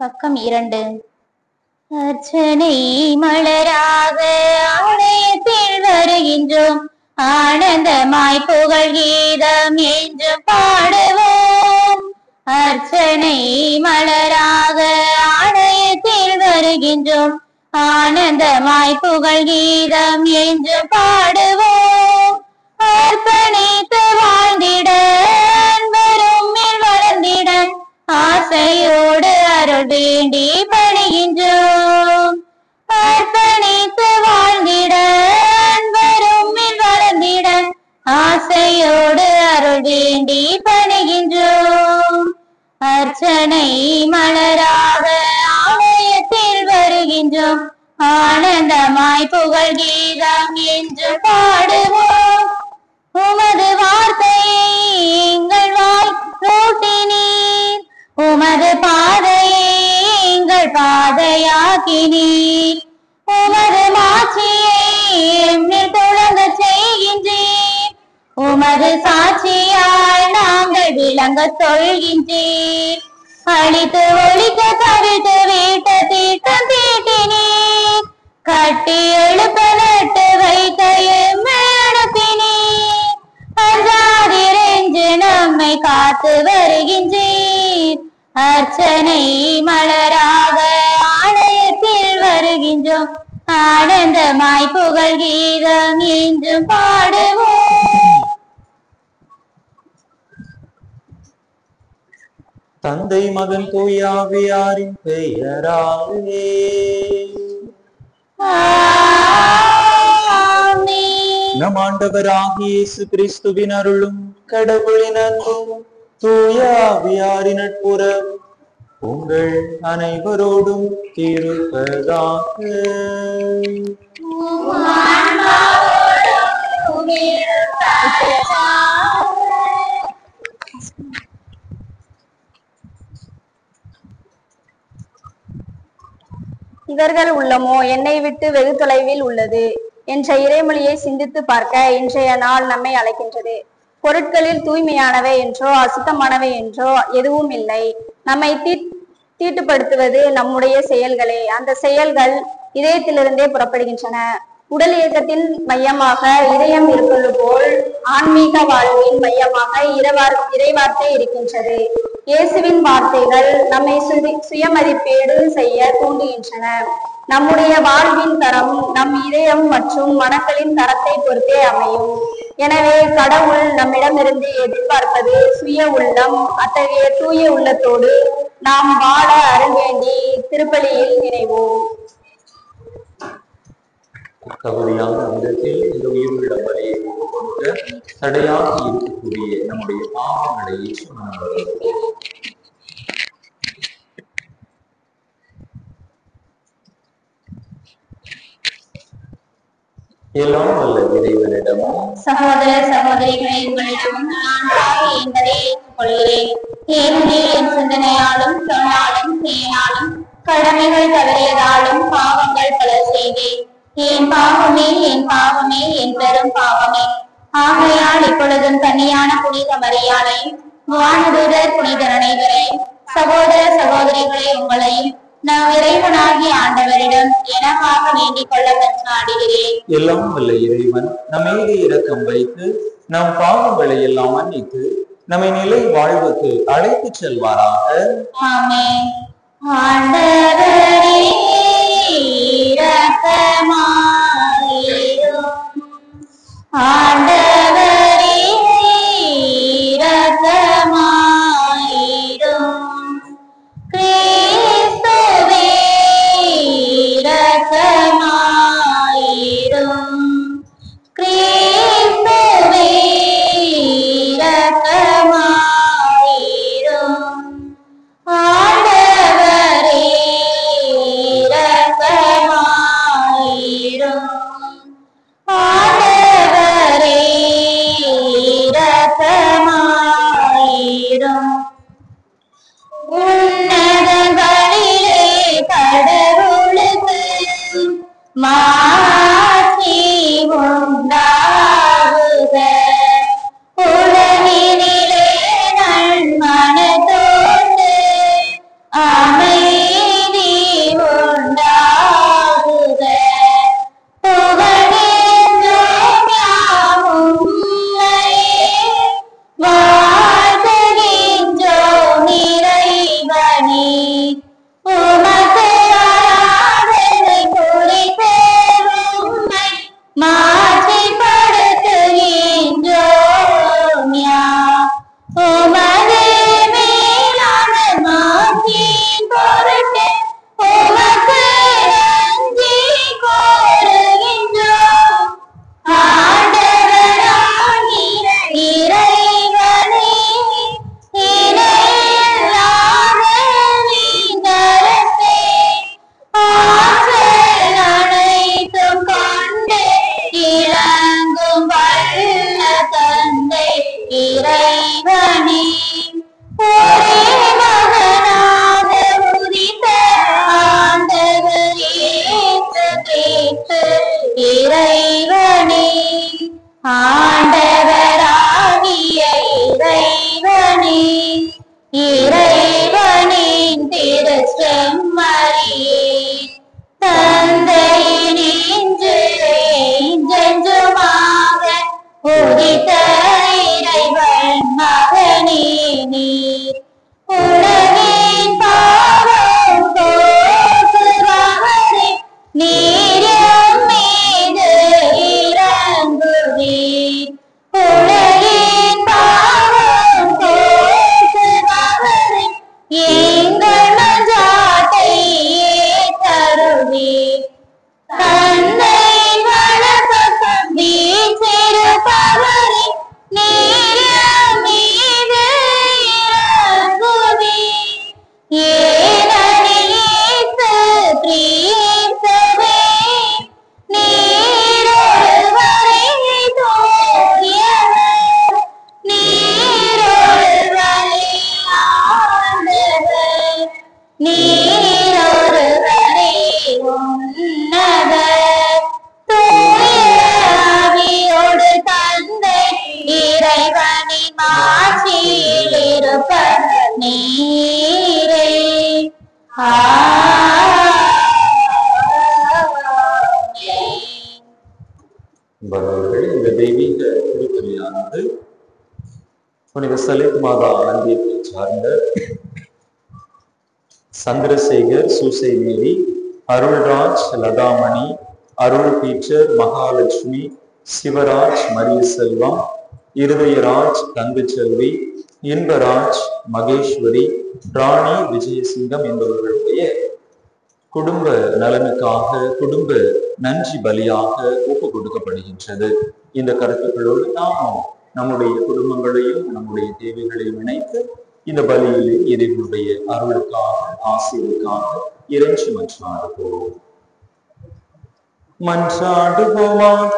பக்கம் இரண்டு அர்ச்சனை மலராக ஆலயத்தில் வருகின்றோம் ஆனந்தமாய் புகழ் கீதம் என்று பாடுவோம் அர்ச்சனை மலராக ஆலயத்தில் வருகின்றோம் ஆனந்தமாய் புகழ் கீதம் என்று பாடுவோம் அர்ப்பணித்து வாழ்ந்திட அன்பரும் மேல் வளர்ந்திட ஆசையோடு அருள் வேண்டி பணிகின்றோம் அர்ப்பணித்து வாழ்ந்திட அன்பரும் மேல் வளர்ந்திட ஆசையோடு அருள் வேண்டி பணிகின்றோம் அர்ச்சனை மலராக ஆலயத்தில் வருகின்றோம் ஆனந்தமாய் புகழ் கீதம் என்று பாடுவோம் உமது வார்த்தையை எங்கள் வாய் கூட்டினீர் உமது பாதையை எங்கள் பாதையாக்கினீர் உமது மாட்சியை எம்மில் தொடங்க செய்கின்றீர் உமது சாட்சியால் நாங்கள் விளங்க சொல்கின்றீர் அழித்து ஒழிக்க கவிழ்த்து வீட்ட தீட்டம் தீட்டினீர் கட்டி எழுப்ப நட்டு வைக்க எம்மனுப்பினீர் அஞ்சாதிரெஞ்சு நம்மை காத்து வருகின்றீர் அர்ச்சனை மலராக ஆலயத்தில் வருகின்றோம் ஆனந்தமாய் புகழ் கீதம் என்றும் பாடுவோம் தந்தை மகன் தூயாவியாரின் பெயராலே ஆமென். நம் ஆண்டவராகிய இயேசு கிறிஸ்துவின் அருளும் கடவுளின் அன்பும் தூயாவியாரின் நட்புறவும் உங்கள் அனைவரோடும் இருப்பதாக இவர்கள் உள்ளமோ என்னை விட்டு வெகு தொலைவில் உள்ளது என்ற இறைமொழியை சிந்தித்து பார்க்க இன்றைய நாள் நம்மை அழைக்கின்றது பொருட்களில் தூய்மையானவை என்றோ அசுத்தமானவை என்றோ எதுவும் இல்லை நம்மை தீ தீட்டுப்படுத்துவது நம்முடைய செயல்களே அந்த செயல்கள் இதயத்திலிருந்தே புறப்படுகின்றன உடல் இயக்கத்தின் மையமாக இதயம் இருப்பது போல் ஆன்மீக வாழ்வின் மையமாக இரவார் இறைவார்த்தை இருக்கின்றது இயேசுவின் வார்த்தைகள் நம்மை சுதி சுயமதிப்பீடு செய்ய தூண்டுகின்றன நம்முடைய வாழ்வின் தரம் நம் இதயம் மற்றும் மனங்களின் தரத்தை பொறுத்தே அமையும் எனவே கடவுள் நம்மிடமிருந்து எதிர்பார்ப்பது சுய உள்ளம் அத்தகைய தூய உள்ளத்தோடு நாம் வாழ அருள் வேண்டி திருப்பலியில் நினைவோம் தகுதியான விதத்தில் இந்த உயிருள்ள பலியை கொடுக்க தடையாக இருக்கக்கூடிய நம்முடைய பாவங்களை சுமந்து எல்லாம் வல்ல இறைவனிடமும் சகோதர சகோதரிகளை உங்களிடம் நான் தாய் என்பதை ஏற்றுக்கொள்கிறேன் ஏனெனில் என் சிந்தனையாலும் சொன்னாலும் செயலாலும் கடமைகள் தவறியதாலும் பாவங்கள் பல செய்தேன் என் பாவமே என் பாவமே என் பெரும் பாவமே ஆகையால் இப்பொழுதும் கன்னியான புனித மரியாதையும் வானதூதர் புனித அனைவரையும் சகோதர சகோதரிகளை உங்களையும் நான் இறைவனாகிய ஆண்டவரிடம் எனக்காக வேண்டிக் கொள்ள பெற்றாடுகிறேன் எல்லாம் வல்ல இறைவன் நம் மீது இரக்கம் வைத்து நம் பாவங்களை எல்லாம் மன்னித்து நம்மை நிலை வாழ்வுக்கு அழைத்துச் செல்வாராக ஆமென். ஆண்டவரே, இரக்கமாயிரும். ஆண்டவரே, இரக்கமாயிரும். கிறிஸ்துவே, இரக்கமாயிரும். கிறிஸ்துவே, இரக்கமாயிரும். ஆண்டவரே இரக்கமாயிரும் ஆண்டவரே இறைவனே ஒரே மகனாக உதித்த ஆண்டவர் இயேசு கிறிஸ்து இறைவனே ஆண்டவராகிய இறைவனே இறைவனின் திரு செம்மறியே தந்தையின் இன்றென்றுமாக உதித்த இறைவன் மகனே நீர் உலகின் பாவம் போக்குபவரே நீரும் மீது இறங்குவீர் உலகின் பாவம் போக்குபவரே எங்கள் மஞ்சாட்டை தருவீர் தந்தை வளர்ப்பம் வீற்றிருப்பவரே நீர் மீது இறங்குவீர் ஏனெனில் கிறிஸ்துவே நீரொருவரே தூயவர் நீரொருவரே ஆண்டவர் நீரொருவரே உன்னதர் தூயாவியோடு தந்தை இறைவனின் மாட்சியில் இருப்பவர் நீரே ஆமென். அன்பர்களே இந்த தெய்வீக திருப்பலியானது புனித சலித் மாதா ஆனந்தியத்தை சார்ந்த சந்திரசேகர் சூசை மேரி அருள்ராஜ் லதாமணி அருள் பீச்சர் மகாலட்சுமி சிவராஜ் மரிய செல்வம் இருதயராஜ் தங்கச்செல்வி இன்பராஜ் மகேஸ்வரி ராணி விஜயசிங்கம் என்பவர்களுடைய குடும்ப நலனுக்காக குடும்ப நன்றி பலியாக ஒப்பு கொடுக்கப்படுகின்றது இந்த கருத்துக்களோடு நாமும் நம்முடைய குடும்பங்களையும் நம்முடைய தேவைகளையும் இணைத்து இந்த பலியிலே இறைவனுடைய அருளுக்காக ஆசீர்வுக்காக இறைச்சி மன்றாடுவோம் மன்றாடுவோமாக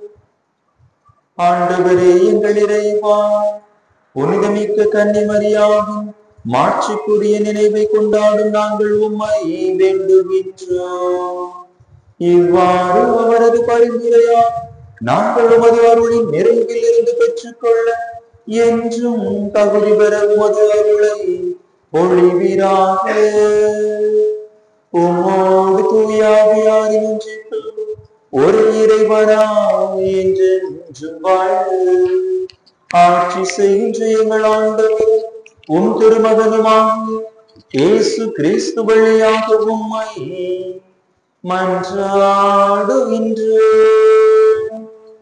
ஆண்டவரே எங்கள் இறைவா புனிதமிக்க கன்னிமரியாகும் மாட்சிக்குரிய நினைவை கொண்டாடும் நாங்கள் உம்மை வேண்டுகின்றோம் இவ்வாறு அவரது பரிந்துரையா நாங்கள் உமது அருளின் நிறைவில் இருந்து பெற்றுக்கொள்ள என்றும் தகுதி பெற உமது அருளை பொழிவீராக உம்மோடு தூயாவியாரி ஒன்றிற்கு ஒரு இறைவனா என்றென்றும் வாழ்ந்து ஆட்சி செய்கின்ற எங்கள் ஆண்டவர் உன் திருமகனுமாகிய இயேசு கிறிஸ்து வழியாக உம்மை மன்றாடுகின்றோம்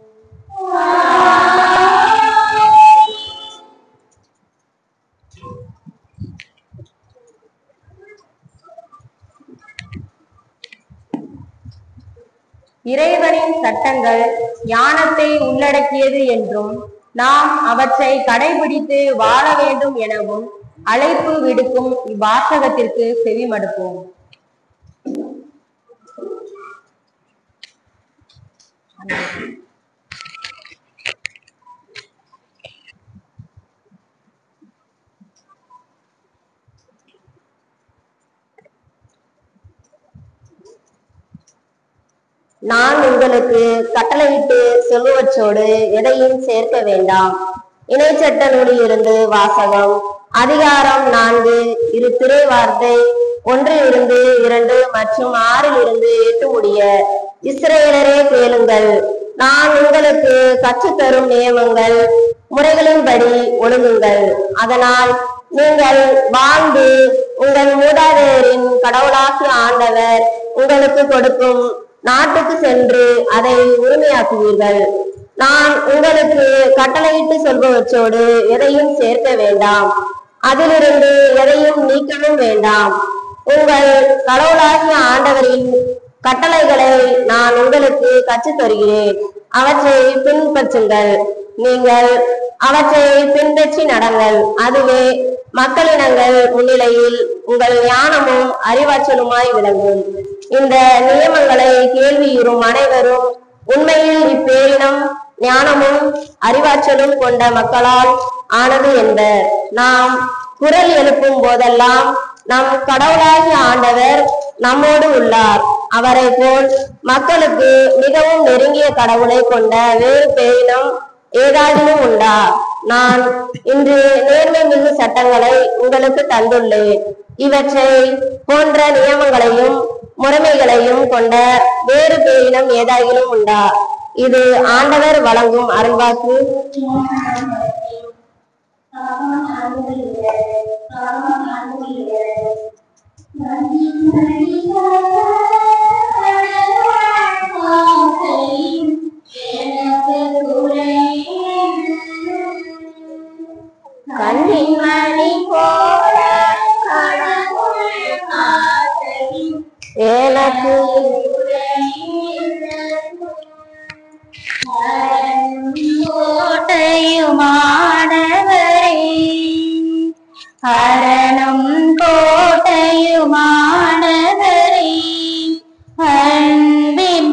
இறைவனின் சட்டங்கள் ஞானத்தை உள்ளடக்கியது என்றும் நாம் அவற்றை கடைபிடித்து வாழ வேண்டும் எனவும் அழைப்பு விடுக்கும் இவ்வாசகத்திற்கு செவிமடுப்போம் நான் உங்களுக்கு கட்டளையிட்டு சொல்லுவற்றோடு எதையும் சேர்க்க வேண்டாம் இணைச்சட்ட நூலிலிருந்து வாசகம் அதிகாரம் நான்கு இரு திரை வார்த்தை ஒன்றிலிருந்து இரண்டு மற்றும் ஆறில் இருந்து எட்டு முடிய இஸ்ரேலரே கேளுங்கள் நான் உங்களுக்கு கற்றுத்தரும் நியமங்கள் முறைகளின்படி ஒழுங்குங்கள் அதனால் நீங்கள் வாழ்ந்து உங்கள் மூதாதையரின் கடவுளாகிய ஆண்டவர் உங்களுக்கு கொடுக்கும் நாட்டுக்கு சென்று அதை உரிமையாக்குவீர்கள் நான் உங்களுக்கு கட்டளையிட்டு சொல்பவற்றோடு எதையும் சேர்க்க வேண்டாம் அதிலிருந்து எதையும் நீக்கவும் வேண்டாம் உங்கள் கடவுளாகிய ஆண்டவரின் கட்டளைகளை நான் உங்களுக்கு கற்றுத் தருகிறேன் அவற்றை பின்பற்றுங்கள் நீங்கள் அவற்றை பின்பற்றி நடங்கள் அதுவே மக்களினங்கள் முன்னிலையில் உங்கள் ஞானமும் அறிவாற்றலுமாய் விளங்கும் இந்த நியமங்களை கேள்வியுறும் அனைவரும் உண்மையில் இப்பேரினம் ஞானமும் அறிவாற்றலும் கொண்ட மக்களால் ஆனது என்பர் நாம் குரல் எழுப்பும் போதெல்லாம் நம் கடவுளாகிய ஆண்டவர் நம்மோடு உள்ளார் அவரை போல் மக்களுக்கு மிகவும் நெருங்கிய கடவுளை கொண்ட வேறு பேரினம் ஏதாகிலும் உண்டா நான் இன்று நேர்மை மிகு சட்டங்களை உங்களுக்கு தந்துள்ளேன் இவற்றை போன்ற நியமங்களையும் முறைமைகளையும் கொண்ட வேறு பேரினம் ஏதாகிலும் உண்டா இது ஆண்டவர் வழங்கும் அருள்வாக்கு கண்ணின் மணி போல கடவுள் ஆசையும் எனக்கு கோட்டையுமானவரே அரணும் கோட்டையுமானவரே அன்பின்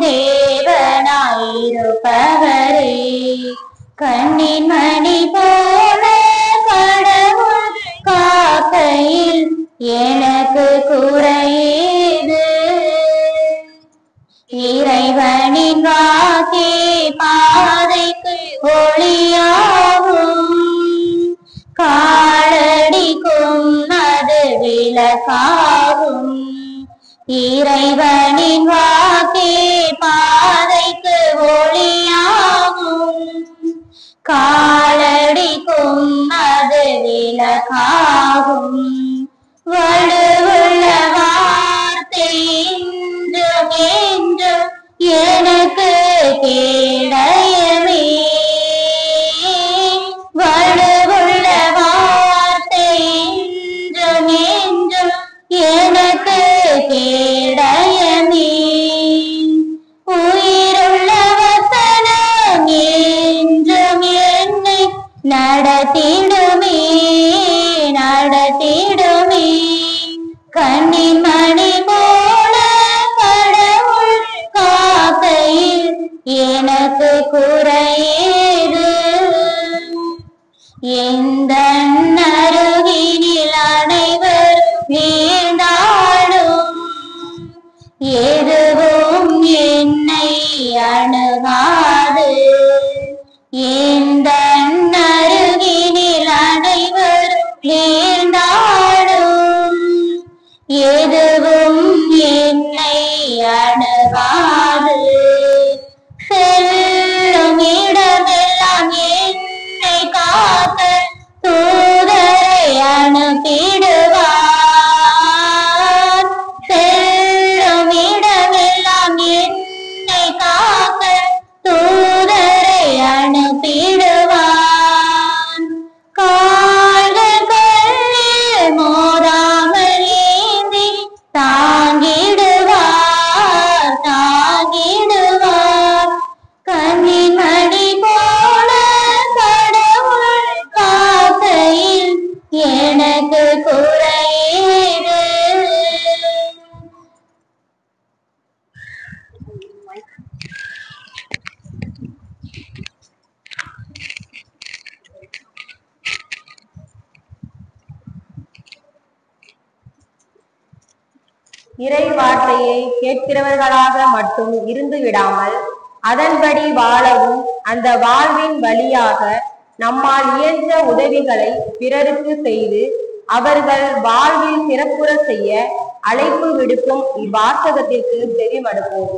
தேவனாயிருப்பவரே கண்ணின் மணி போல கடவுள் காக்கையில் எனக்கு குறையேது இறைவனின் வாக்கே பாதைக்கு ஒளியாகும் காலடிக்கும் அது விளக்காகும் இறைவனின் வாக்கே பாதைக்கு ஒளியாகும் காலடிக்கும் அது விளக்காகும் வலுவுள்ள வார்த்தை இன்றும் என்றும் எனக்கு கேடயமே வலுவுள்ள வார்த்தை இன்றும் என்றும் எனக்கு கேடயமே உயிருள்ள வசனம் என்றும் என்னை நடத்திடுமே நடத்திடுமே கண்ணின் மணி போல கடவுள் காக்கையில் எனக்கு குறையேது எந்த அருகினில் அனைவரும் வீழ்ந்தாடும் எதுவும் என்னை அணுகாது எந்த அருகினில் அனைவரும் வீழ்ந்தாடும் எதுவும் என்னை அணுகாது செல்லும் இடமெல்லாம் என்னை காக்க தூதரை அனுப்பிடுவார் செல்லும் இடமெல்லாம் என்னை காக்க தூதரை அனுப்பிடுவான் கால்கள் கல்லில் மோதாமல் ஏந்தி தாங்கிடுவார் தாங்கிடுவார் கண்ணின் மணி போல கடவுள் காக்கையில் எனக்கு குறையீடு இறை வார்த்தையை கேட்கிறவர்களாக மட்டும் இருந்து விடாமல் அதன்படி வாழவும் அந்த வாழ்வின் வழியாக நம்மால் இயன்ற உதவிகளை பிறருக்கு செய்து அவர்கள் வாழ்வில் சிறப்புற செய்ய அழைப்பு விடுக்கும் இவ்வாசகத்திற்கு செவிமடுப்போம்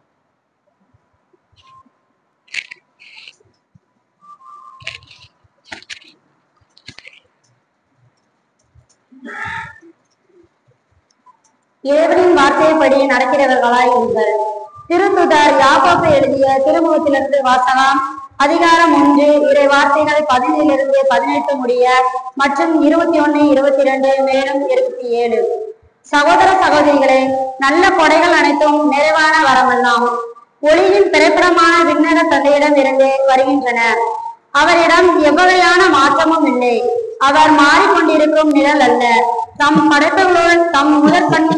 இறைவனின் வார்த்தைப்படி நடக்கிறவர்களாய் இருங்கள் திருத்துதர் யாக்கோப்பு எழுதிய திருமுகத்திலிருந்து வாசகம் அதிகாரம் ஒன்று இறை வார்த்தைகள் பதினிலிருந்து பதினெட்டு முடிய மற்றும் இருபத்தி ஒண்ணு இருபத்தி ரெண்டு மேலும் இருபத்தி ஏழு சகோதர சகோதரிகளே நல்ல கொடைகள் அனைத்தும் நிறைவான வரமெல்லாம் ஒளியின் பிறப்பிடமான விண்ணக தந்தையிடம் இருந்து வருகின்றன அவரிடம் எவ்வகையான மாற்றமும் இல்லை அவர் மாறிக்கொண்டிருக்கும் நிழல் அல்ல தம் படைப்புகளுடன் தம் முதற்கண்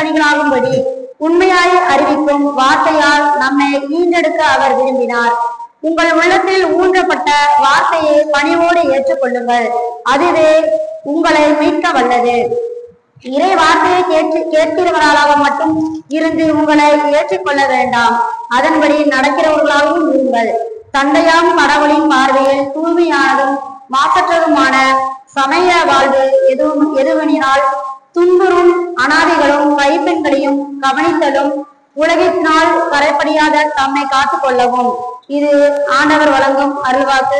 முதற்கணிகளாகும்படி உண்மையாய் அறிவிக்கும் வார்த்தையால் நம்மை ஈன்றெடுக்க அவர் விரும்பினார் உங்கள் உள்ளத்தில் ஊன்றப்பட்ட வார்த்தையை பணிவோடு ஏற்றுக்கொள்ளுங்கள் அதுவே உங்களை மீட்க வல்லது இறை வார்த்தையை கேட்டு கேட்கிறவர்களாக மட்டும் இருந்து உங்களை ஏற்றுக்கொள்ள வேண்டாம் அதன்படி நடக்கிறவர்களாகவும் இருங்கள் தந்தையாம் கடவுளின் பார்வையில் தூய்மையானதும் மாசற்றதுமான சமய வாழ்வு எதுவும் எதுவெனினால் துன்புறும் அனாதைகளும் கைப்பெண்களையும் கவனித்தலும் உலகத்தினால் கரைப்படியாத தம்மை காத்துக் கொள்ளவும் இது ஆண்டவர் வழங்கும் அருள்வாக்கு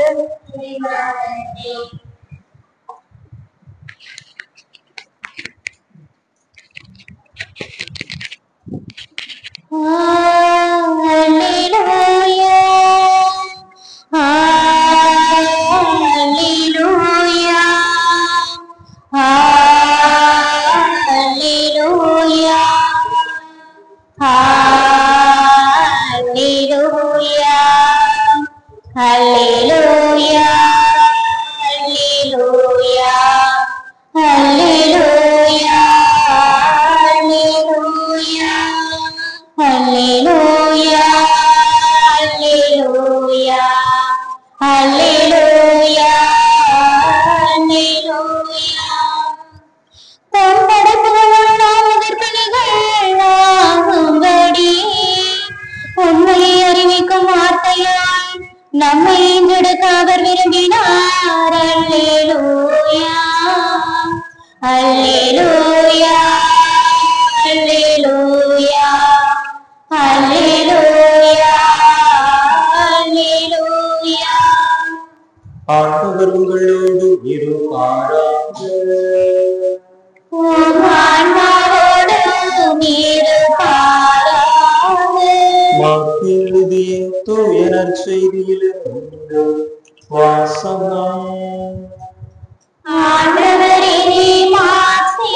உண்மையை அறிவிக்கும் வார்த்தையால் நம்மை ஈன்றெடுக்க அவர் விரும்பினார் அல்லேலூயா அல்லேலூயா அல்லேலூயா அல்லேலூயா அல்லேலூயா ஆண்டவர் உங்களோடு இருப்பாராக உம் ஆன்மாவோடும் இருப்பாராக. மாற்றி எழுதிய தூய நற்செய்தியிலிருந்து வாசகம் ஆண்டவரே மாட்சி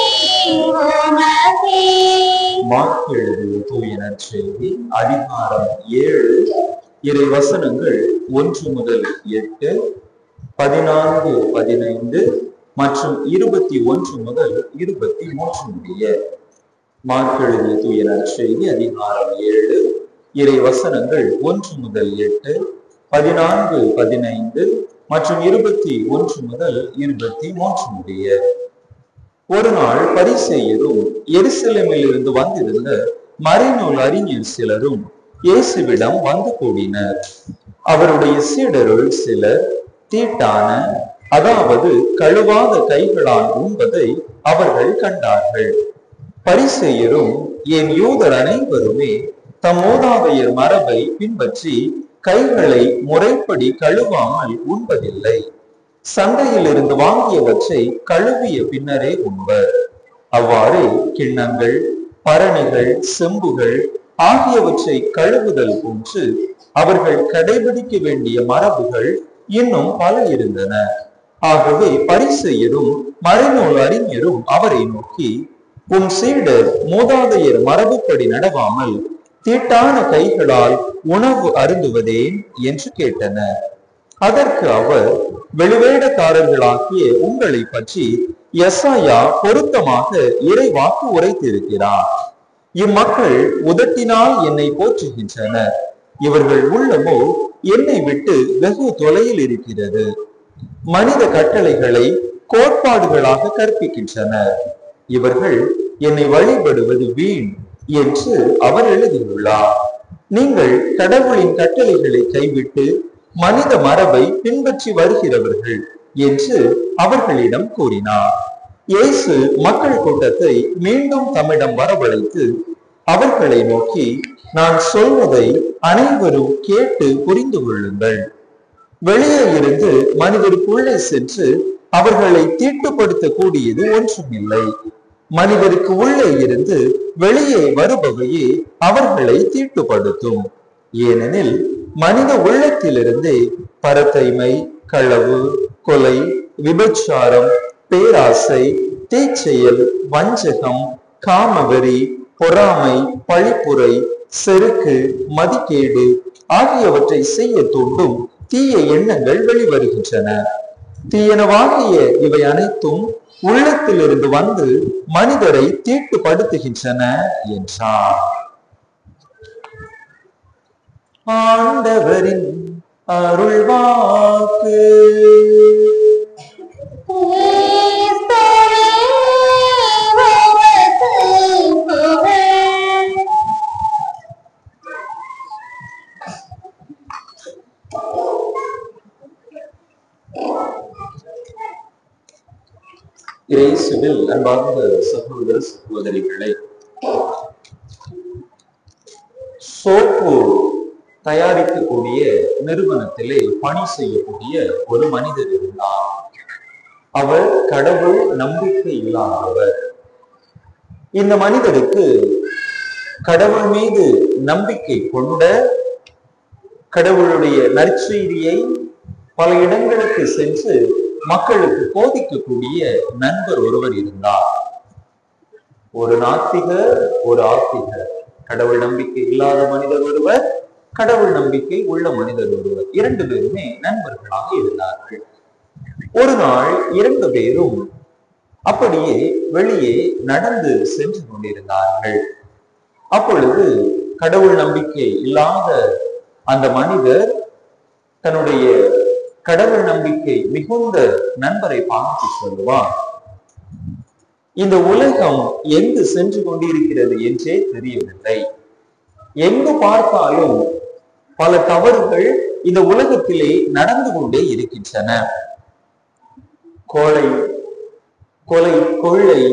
உமக்கே. மாற்றி எழுதிய தூய நற்செய்தி அதிகாரம் ஏழு இறை வசனங்கள் ஒன்று முதல் எட்டு பதினான்கு பதினைந்து மற்றும் இருபத்தி ஒன்று முதல் இருபத்தி மூன்று முடிய மார்க்கெழுதிய தூய நற்செய்தி அதிகாரம் ஏழு இறை வசனங்கள் ஒன்று முதல் எட்டு பதினான்கு பதினைந்து மற்றும் இருபத்தி ஒன்று முதல் இருபத்தி மூன்று முடிய ஒரு நாள் பரிசேயரும் எருசலேமில் இருந்து வந்திருந்த மறைநூல் அறிஞர் சிலரும் இயேசுவிடம் வந்து கூடினர் அவருடைய சீடருள் சிலர் தீட்டான அதாவது கழுவாத கைகளால் உண்பதை அவர்கள் கண்டார்கள் பரிசேயரும் என் யூதர் அனைவருமே தம் மூதாதையர் மரபை பின்பற்றி கைகளை முறைப்படி கழுவாமல் உண்பதில்லை சந்தையில் இருந்து வாங்கியவற்றை கழுவிய பின்னரே உண்பர் அவ்வாறே கிண்ணங்கள் பரணிகள் செம்புகள் ஆகியவற்றை கழுவுதல் போன்று அவர்கள் கடைபிடிக்க வேண்டிய மரபுகள் இன்னும் பல இருந்தன ஆகவே பரிசெயரும் மறைநூல் அறிஞரும் அவரை நோக்கி உன் சீடர் மூதாதையர் மரபுப்படி நடவாமல் தீட்டான கைகளால் உணவு அருந்துவதேன் என்று கேட்டனர் அதற்கு அவர் வெளிவேடக்காரர்களாகிய உங்களை பற்றி எஸ்ஐயா பொருத்தமாக இறை வாக்கு உரைத்திருக்கிறார் இம்மக்கள் உதட்டினால் என்னை போற்றுகின்றனர் இவர்கள் உள்ளமோ என்னை விட்டு வெகு தொலையில் இருக்கிறது மனித கட்டளைகளை கோட்பாடுகளாக கற்பிக்கின்றனர் இவர்கள் என்னை வழிபடுவது வீண் என்று அவர் எழுதியுள்ளார் நீங்கள் கடவுளின் கட்டளைகளை கைவிட்டு மனித மரபை பின்பற்றி வருகிறவர்கள் என்று அவர்களிடம் கூறினார் இயேசு மக்கள் கூட்டத்தை மீண்டும் தம்மிடம் வரவழைத்து அவர்களை நோக்கி நான் சொல்வதை அனைவரும் கேட்டு புரிந்து கொள்ளுங்கள் வெளியே இருந்து மனிதருக்குள்ளே சென்று அவர்களை தீட்டுப்படுத்தக்கூடியது ஒன்றுமில்லை மனிதருக்கு உள்ளே இருந்து வெளியே வருபவையே அவர்களை தீட்டுப்படுத்தும் ஏனெனில் மனித உள்ளத்திலிருந்தே பரத்தைமை களவு கொலை விபச்சாரம் பேராசை தீச்செயல் வஞ்சகம் காமவெறி பொறாமை பழிப்புரை செருக்கு மதிக்கேடு ஆகியவற்றை செய்ய தூண்டும் தீய எண்ணங்கள் வெளிவருகின்றன தீயனவாகிய இவை அனைத்தும் உள்ளத்திலிருந்து வந்து மனிதரை தீட்டுப்படுத்துகின்றன என்றார் ஆண்டவரின் அருள்வாக்கு கிறிஸ்துவே உமக்கு புகழ். இயேசுவில் அன்பார்ந்த சகோதர சகோதரிகளை சோப்பு தயாரிக்கக்கூடிய நிறுவனத்திலே பணி செய்யக்கூடிய ஒரு மனிதர் இருந்தார் அவர் கடவுள் நம்பிக்கை இல்லாதவர் இந்த மனிதருக்கு கடவுள் மீது நம்பிக்கை கொண்ட கடவுளுடைய நற்செய்தியை பல இடங்களுக்கு சென்று மக்களுக்கு போதிக்கக்கூடிய நண்பர் ஒருவர் இருந்தார் ஒரு நாத்திகர் ஒரு ஆத்திகர் கடவுள் நம்பிக்கை இல்லாத மனிதர் ஒருவர் கடவுள் நம்பிக்கை உள்ள மனிதர் ஒருவர் இரண்டு பேருமே நண்பர்களாக இருந்தார்கள் ஒரு நாள் இரண்டு பேரும் அப்படியே வெளியே நடந்து சென்று கொண்டிருந்தார்கள் அப்பொழுது கடவுள் நம்பிக்கை இல்லாத அந்த மனிதர் தன்னுடைய கடவுள் நம்பிக்கை மிகுந்த நண்பரை பார்த்து சொல்லுவார் இந்த உலகம் எங்கு சென்று கொண்டிருக்கிறது என்றே தெரியவில்லை எங்கு பார்த்தாலும் பல தவறுகள் இந்த உலகத்திலே நடந்து கொண்டே இருக்கின்றன கோழை கொலை கொள்ளை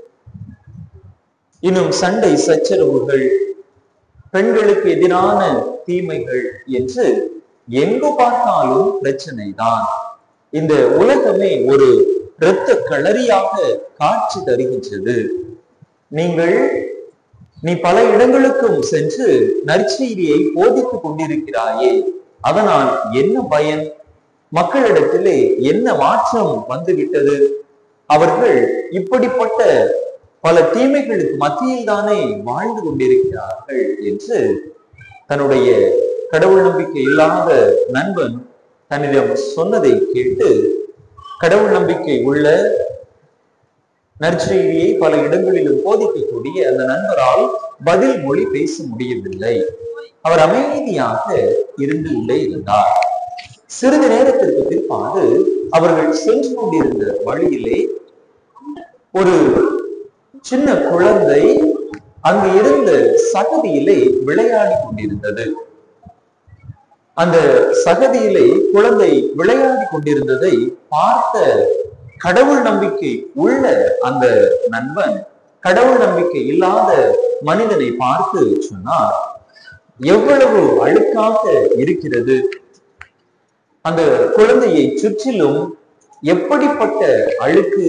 இன்னும் சண்டை சச்சரவுகள் பெண்களுக்கு எதிரான தீமைகள் என்று எங்கு பார்த்தாலும் பிரச்சனை தான் இந்த உலகமே ஒரு இரத்த களரியாக காட்சி தருகின்றது நீங்கள் நீ பல இடங்களுக்கும் சென்று நற்செய்தியை போதித்துக் கொண்டிருக்கிறாயே அதனால் என்ன பயன் மக்களிடத்திலே என்ன மாற்றம் வந்துவிட்டது அவர்கள் இப்படிப்பட்ட பல தீமைகளுக்கு மத்தியில் தானே வாழ்ந்து கொண்டிருக்கிறார்கள் என்று தன்னுடைய கடவுள் நம்பிக்கை இல்லாத நண்பன் தன்னிடம் சொன்னதை கேட்டு கடவுள் நம்பிக்கை உள்ள நற்செய்தியை பல இடங்களிலும் போதிக்கக்கூடிய அந்த நண்பரால் பதில் மொழி பேச முடியவில்லை அவர் அமைதியாக இருந்து கொண்டே இருந்தார் சிறிது நேரத்திற்கு பிற்பாடு அவர்கள் சென்று கொண்டிருந்த வழியிலே ஒரு சின்ன குழந்தை அங்கு இருந்த சகதியிலே விளையாடி கொண்டிருந்தது அந்த சகதியிலே குழந்தை விளையாடி கொண்டிருந்ததை பார்த்த கடவுள் நம்பிக்கை உள்ள அந்த நண்பன் கடவுள் நம்பிக்கை இல்லாத மனிதனை பார்த்து சொன்னார் எவ்வளவு அழுக்காக இருக்கிறது அந்த குழந்தையை சுற்றிலும் எப்படிப்பட்ட அழுக்கு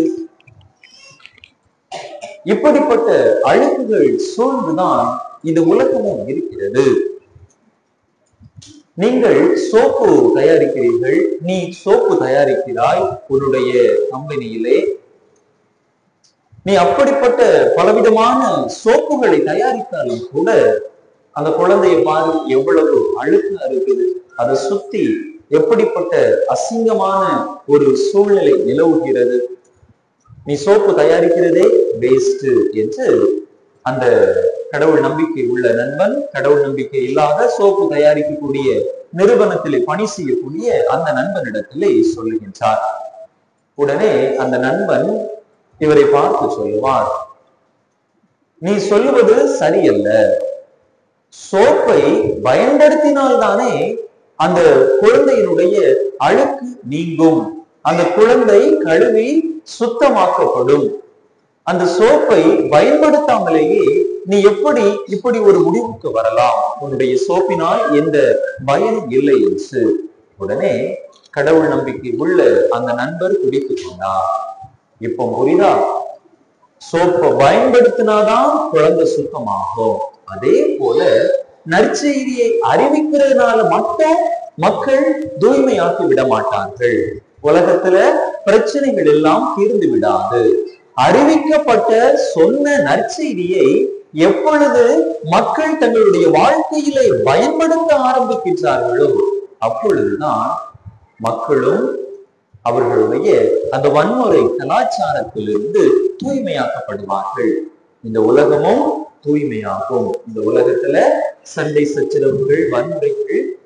இப்படிப்பட்ட அழுக்குகள் சூழ்ந்துதான் இந்த உலகமும் இருக்கிறது நீங்கள் சோப்பு தயாரிக்கிறீர்கள் நீ சோப்பு தயாரிக்கிறாய் உன்னுடைய கம்பெனியிலே நீ அப்படிப்பட்ட பலவிதமான சோப்புகளை தயாரித்தாலும் கூட அந்த குழந்தையை பாரு எவ்வளவு அழுக்கா இருக்குது அதை சுத்தி எப்படிப்பட்ட அசிங்கமான ஒரு சூழ்நிலை நிலவுகிறது நீ சோப்பு தயாரிக்கிறதே வேஸ்ட் என்று அந்த கடவுள் நம்பிக்கை உள்ள நண்பன் கடவுள் நம்பிக்கை இல்லாத சோப்பு தயாரிக்கக்கூடிய நிறுவனத்திலே பணி செய்யக்கூடிய அந்த நண்பனிடத்திலே சொல்லுகின்றார் உடனே அந்த நண்பன் இவரை பார்த்து சொல்லுவார் நீ சொல்லுவது சரியல்ல சோப்பை பயன்படுத்தினால்தானே அந்த குழந்தையினுடைய அழுக்கு நீங்கும் அந்த குழந்தை கழுவி சுத்தமாக்கப்படும் அந்த சோப்பை பயன்படுத்தாமலேயே நீ எப்படி இப்படி ஒரு முடிவுக்கு வரலாம் உன்னுடைய சோப்பினால் எந்த பயனும் இல்லை என்று உடனே கடவுள் நம்பிக்கை உள்ள அந்த நண்பர் குடித்துக் கொண்டார் இப்போ புரியுதா சோப்பை பயன்படுத்தினாதான் குழந்தை சுத்தமாகும் அதே போல நற்செய்தியை அறிவிக்கிறதுனால மட்டும் மக்கள் தூய்மையாக்கி விட மாட்டார்கள் உலகத்துல பிரச்சனைகள் எல்லாம் தீர்ந்து விடாது அறிவிக்கப்பட்ட சொன்ன நற்செய்தியை எப்பொழுது மக்கள் தங்களுடைய வாழ்க்கையிலே பயன்படுத்த ஆரம்பிக்கின்றார்களோ அப்பொழுதுதான் மக்களும் அவர்களுடைய அந்த வன்முறை கலாச்சாரத்திலிருந்து தூய்மையாக்கப்படுவார்கள் இந்த உலகமும் தூய்மையாகும் இந்த உலகத்துல சண்டை சச்சரவுகள் வன்முறைகள்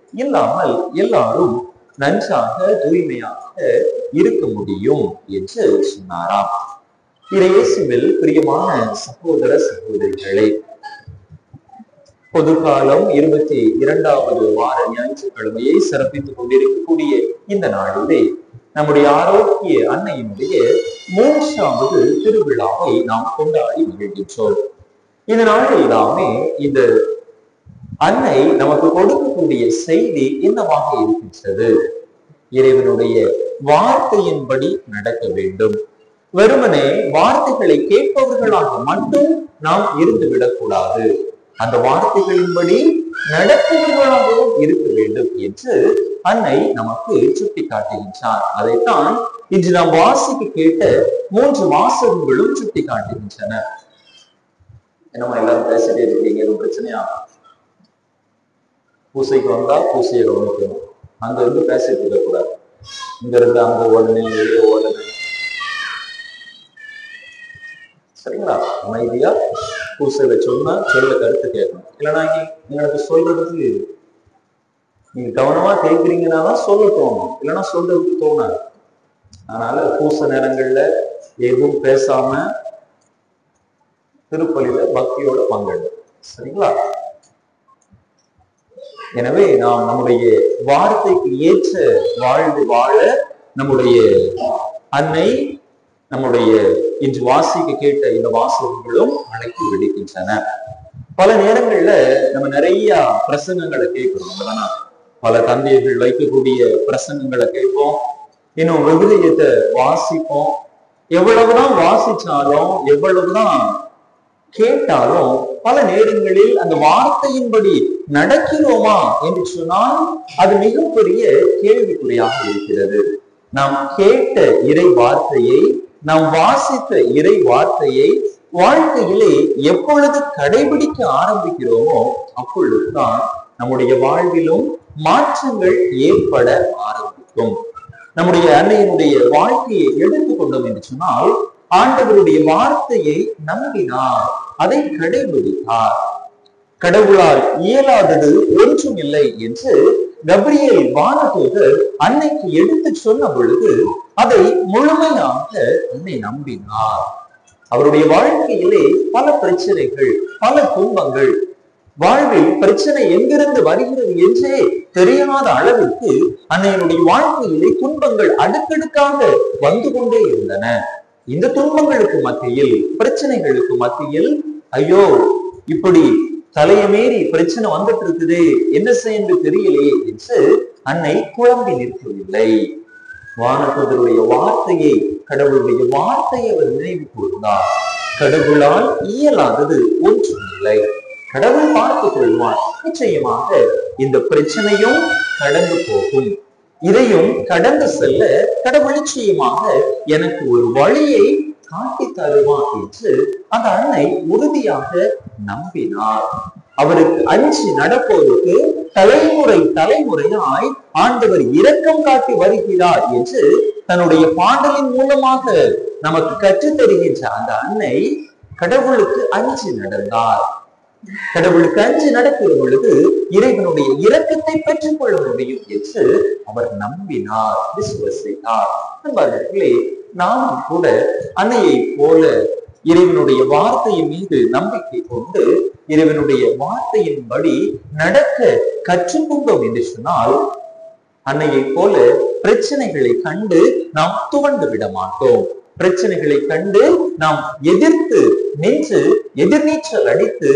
இல்லாமல் எல்லாரும் நன்றாக தூய்மையாக இருக்க முடியும் என்று சொன்னாராம் இயேசுவில் பிரியமான சகோதர சகோதரிகளே பொதுக்காலம் இருபத்தி இரண்டாவது வார ஞாயிற்றுக்கிழமையை சிறப்பித்துக் கொண்டிருக்கக்கூடிய இந்த நாளிலே நம்முடைய ஆரோக்கிய அன்னையினுடைய மூன்றாவது திருவிழாவை நாம் கொண்டாடி மகிழ்கின்றோம் இந்த நாளில் தாமே இந்த அன்னை நமக்கு கொடுக்கக்கூடிய செய்தி என்னவாக இருக்கின்றது இறைவனுடைய வார்த்தையின்படி நடக்க வேண்டும் வெறுமனே வார்த்தைகளை கேட்பவர்களாக மட்டும் நாம் இருந்து விடக்கூடாது அந்த வார்த்தைகளின்படி நடப்பவர்களாகவும் இருக்க வேண்டும் என்று அன்னை நமக்கு சுட்டி காட்டுகின்றார் அதைத்தான் இன்று நாம் வாசிக்க கேட்ட மூன்று வாசகங்களும் சுட்டி காட்டுகின்றன என்னமா எல்லாரும் பேசிட்டே இருக்கீங்க எதுவும் பிரச்சனையா பூசைக்கு வந்தா பூசையை கவனிக்கணும் அங்க இருந்து பேசிட்டு இருக்க கூடாது இங்க இருந்து அங்க ஓடனே வெளியே ஓடனே சரிங்களா அமைதியா பூசையில சொன்னா சொல்ல கருத்து கேட்கணும் இல்லைன்னா இங்க எனக்கு சொல்றதுக்கு நீங்க கவனமா கேட்கிறீங்கன்னா தான் சொல்ல தோணும் இல்லைன்னா சொல்றதுக்கு தோணாது அதனால பூச நேரங்கள்ல எதுவும் பேசாம திருப்பலியில பக்தியோட பங்கெடு சரிங்களா எனவே நாம் நம்முடைய வார்த்தைக்கு ஏற்ற வாழ்வு வாழ நம்முடைய அன்னை நம்முடைய இன்று வாசிக்க கேட்ட இந்த வாசகங்களும் அழைத்து விடுக்கின்றன பல நேரங்கள்ல நம்ம நிறைய பிரசங்கங்களை கேட்கிறோம் இல்லைனா பல தந்தையர்கள் வைக்கக்கூடிய பிரசங்கங்களை கேட்போம் இன்னும் விவிலியத்தை வாசிப்போம் எவ்வளவுதான் வாசிச்சாலும் எவ்வளவுதான் கேட்டாலும் பல நேரங்களில் அந்த வார்த்தையின்படி நடக்கிறோமா என்று சொன்னால் அது மிகப்பெரிய கேள்விக்குறியாக இருக்கிறது நாம் கேட்ட இறை வார்த்தையை நாம் வாசித்த இறை வார்த்தையை வாழ்க்கையிலே எப்பொழுது கடைபிடிக்க ஆரம்பிக்கிறோமோ அப்பொழுதுதான் நம்முடைய வாழ்விலும் மாற்றங்கள் ஏற்பட ஆரம்பிக்கும் நம்முடைய அன்னையினுடைய வாழ்க்கையை எடுத்துக்கொண்டோம் என்று சொன்னால் ஆண்டவருடைய வார்த்தையை நம்பினார் அதை கடைபிடித்தார் கடவுளால் இயலாதது ஒன்றும் இல்லை என்று கப்ரியேல் வானதூதர் அன்னைக்கு எடுத்து சொன்ன பொழுது அதை முழுமையாக அன்னை நம்பினார் அவருடைய வாழ்க்கையிலே பல பிரச்சனைகள் பல துன்பங்கள் வாழ்வில் பிரச்சனை எங்கிருந்து வருகிறது என்றே தெரியாத அளவுக்கு அன்னையினுடைய வாழ்க்கையிலே துன்பங்கள் அடுக்கடுக்காக வந்து கொண்டே இருந்தன இந்த துன்பங்களுக்கு மத்தியில் பிரச்சனைகளுக்கு மத்தியில் ஐயோ இப்படி தலைய மீறி பிரச்சனை வந்துட்டு இருக்குதே என்ன செய்ய தெரியலையே என்று அன்னை குழம்பி நிற்கவில்லை வானதூதருடைய வார்த்தையை கடவுளுடைய வார்த்தையை அவர் நினைவு கூர்ந்தார் கடவுளால் இயலாதது ஒன்றுமில்லை கடவுள் பார்த்துக் கொள்வார் நிச்சயமாக இந்த பிரச்சனையும் கடந்து போகும் இதையும் கடந்து செல்ல கடவுள் நிச்சயமாக எனக்கு ஒரு வழியை காட்டி தருவான் என்று அந்த அன்னை உறுதியாக நம்பினார் அவருக்கு அஞ்சு நடப்போருக்கு தலைமுறை தலைமுறையாய் ஆண்டவர் இரக்கம் காட்டி வருகிறார் என்று தன்னுடைய பாடலின் மூலமாக நமக்கு கற்றுத் தருகின்ற அந்த அன்னை கடவுளுக்கு அஞ்சு நடந்தார் கடவுளுக்கு அஞ்சு நடக்கிற பொழுது இறைவனுடைய இரக்கத்தை பெற்றுக் கொள்ள முடியும் என்று அவர் நம்பினார் விசுவசித்தார் நண்பர்களே நாமும் கூட அன்னையை போல இறைவனுடைய வார்த்தையின் மீது நம்பிக்கை கொண்டு இறைவனுடைய வார்த்தையின்படி நடக்க கற்றுக்கொண்டோம் என்று சொன்னால் அன்னையை போல பிரச்சனைகளை கண்டு நாம் துவண்டு விட மாட்டோம் பிரச்சனைகளை கண்டு நாம் எதிர்த்து நின்று எதிர்நீச்சல் அடித்து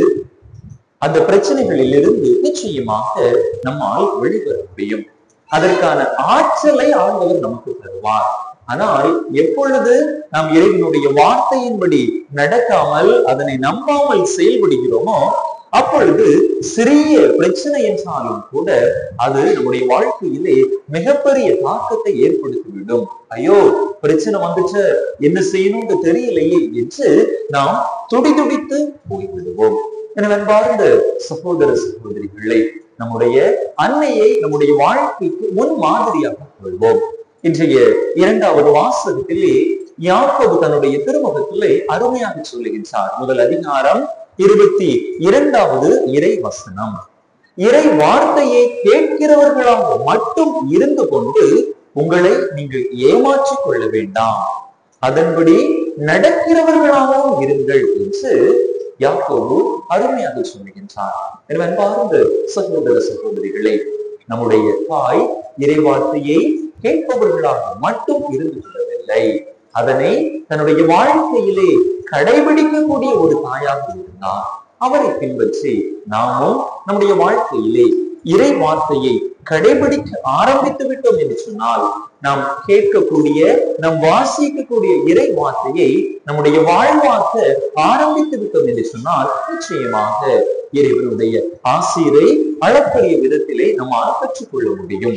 அந்த பிரச்சனைகளில் இருந்து நிச்சயமாக நம்மால் வெளிவர முடியும் அதற்கான ஆற்றலை ஆண்டவர் நமக்கு தருவார் ஆனால் எப்பொழுது நாம் இறைவனுடைய வார்த்தையின்படி நடக்காமல் அதனை நம்பாமல் செயல்படுகிறோமோ அப்பொழுது சிறிய பிரச்சனை என்றாலும் கூட அது நம்முடைய வாழ்க்கையிலே மிகப்பெரிய தாக்கத்தை ஏற்படுத்திவிடும் ஐயோ பிரச்சனை வந்துச்சு என்ன செய்யணும்னு தெரியலையே என்று நாம் துடிதுடித்து போய்விடுவோம் எனவே அன்பார்ந்த சகோதர சகோதரிகளை நம்முடைய அன்னையை நம்முடைய வாழ்க்கைக்கு முன் மாதிரியாக கொள்வோம் இன்றைய இரண்டாவது வாசகத்திலே யாக்கோபு தன்னுடைய திருமுகத்திலே அருமையாக சொல்லுகின்றார் முதல் அதிகாரம் இருபத்தி இரண்டாவது இறை வசனம் இறை வார்த்தையை கேட்கிறவர்களாக மட்டும் இருந்து கொண்டு உங்களை நீங்கள் ஏமாற்றிக் கொள்ள வேண்டாம் அதன்படி நடக்கிறவர்களாகவும் இருங்கள் என்று யாக்கோபு அருமையாக சொல்லுகின்றார் எனவே அன்பார்ந்த சகோதர சகோதரிகளே நம்முடைய தாய் இறை வார்த்தையை கேட்பவர்களாக மட்டும் இருந்து கொள்ளவில்லை அதனை தன்னுடைய வாழ்க்கையிலே கடைபிடிக்கக்கூடிய ஒரு தாயாக இருந்தார் அவரை பின்பற்றி நாமும் நம்முடைய வாழ்க்கையிலே இறை வார்த்தையை கடைபிடிக்க ஆரம்பித்து விட்டோம் என்று சொன்னால் நாம் கேட்கக்கூடிய நாம் வாசிக்கக்கூடிய இறை வார்த்தையை நம்முடைய வாழ்வாக்க ஆரம்பித்து விட்டோம் என்று சொன்னால் நிச்சயமாக இறைவனுடைய ஆசிரை அளப்பரிய விதத்திலே நம்மால் பெற்றுக்கொள்ள முடியும்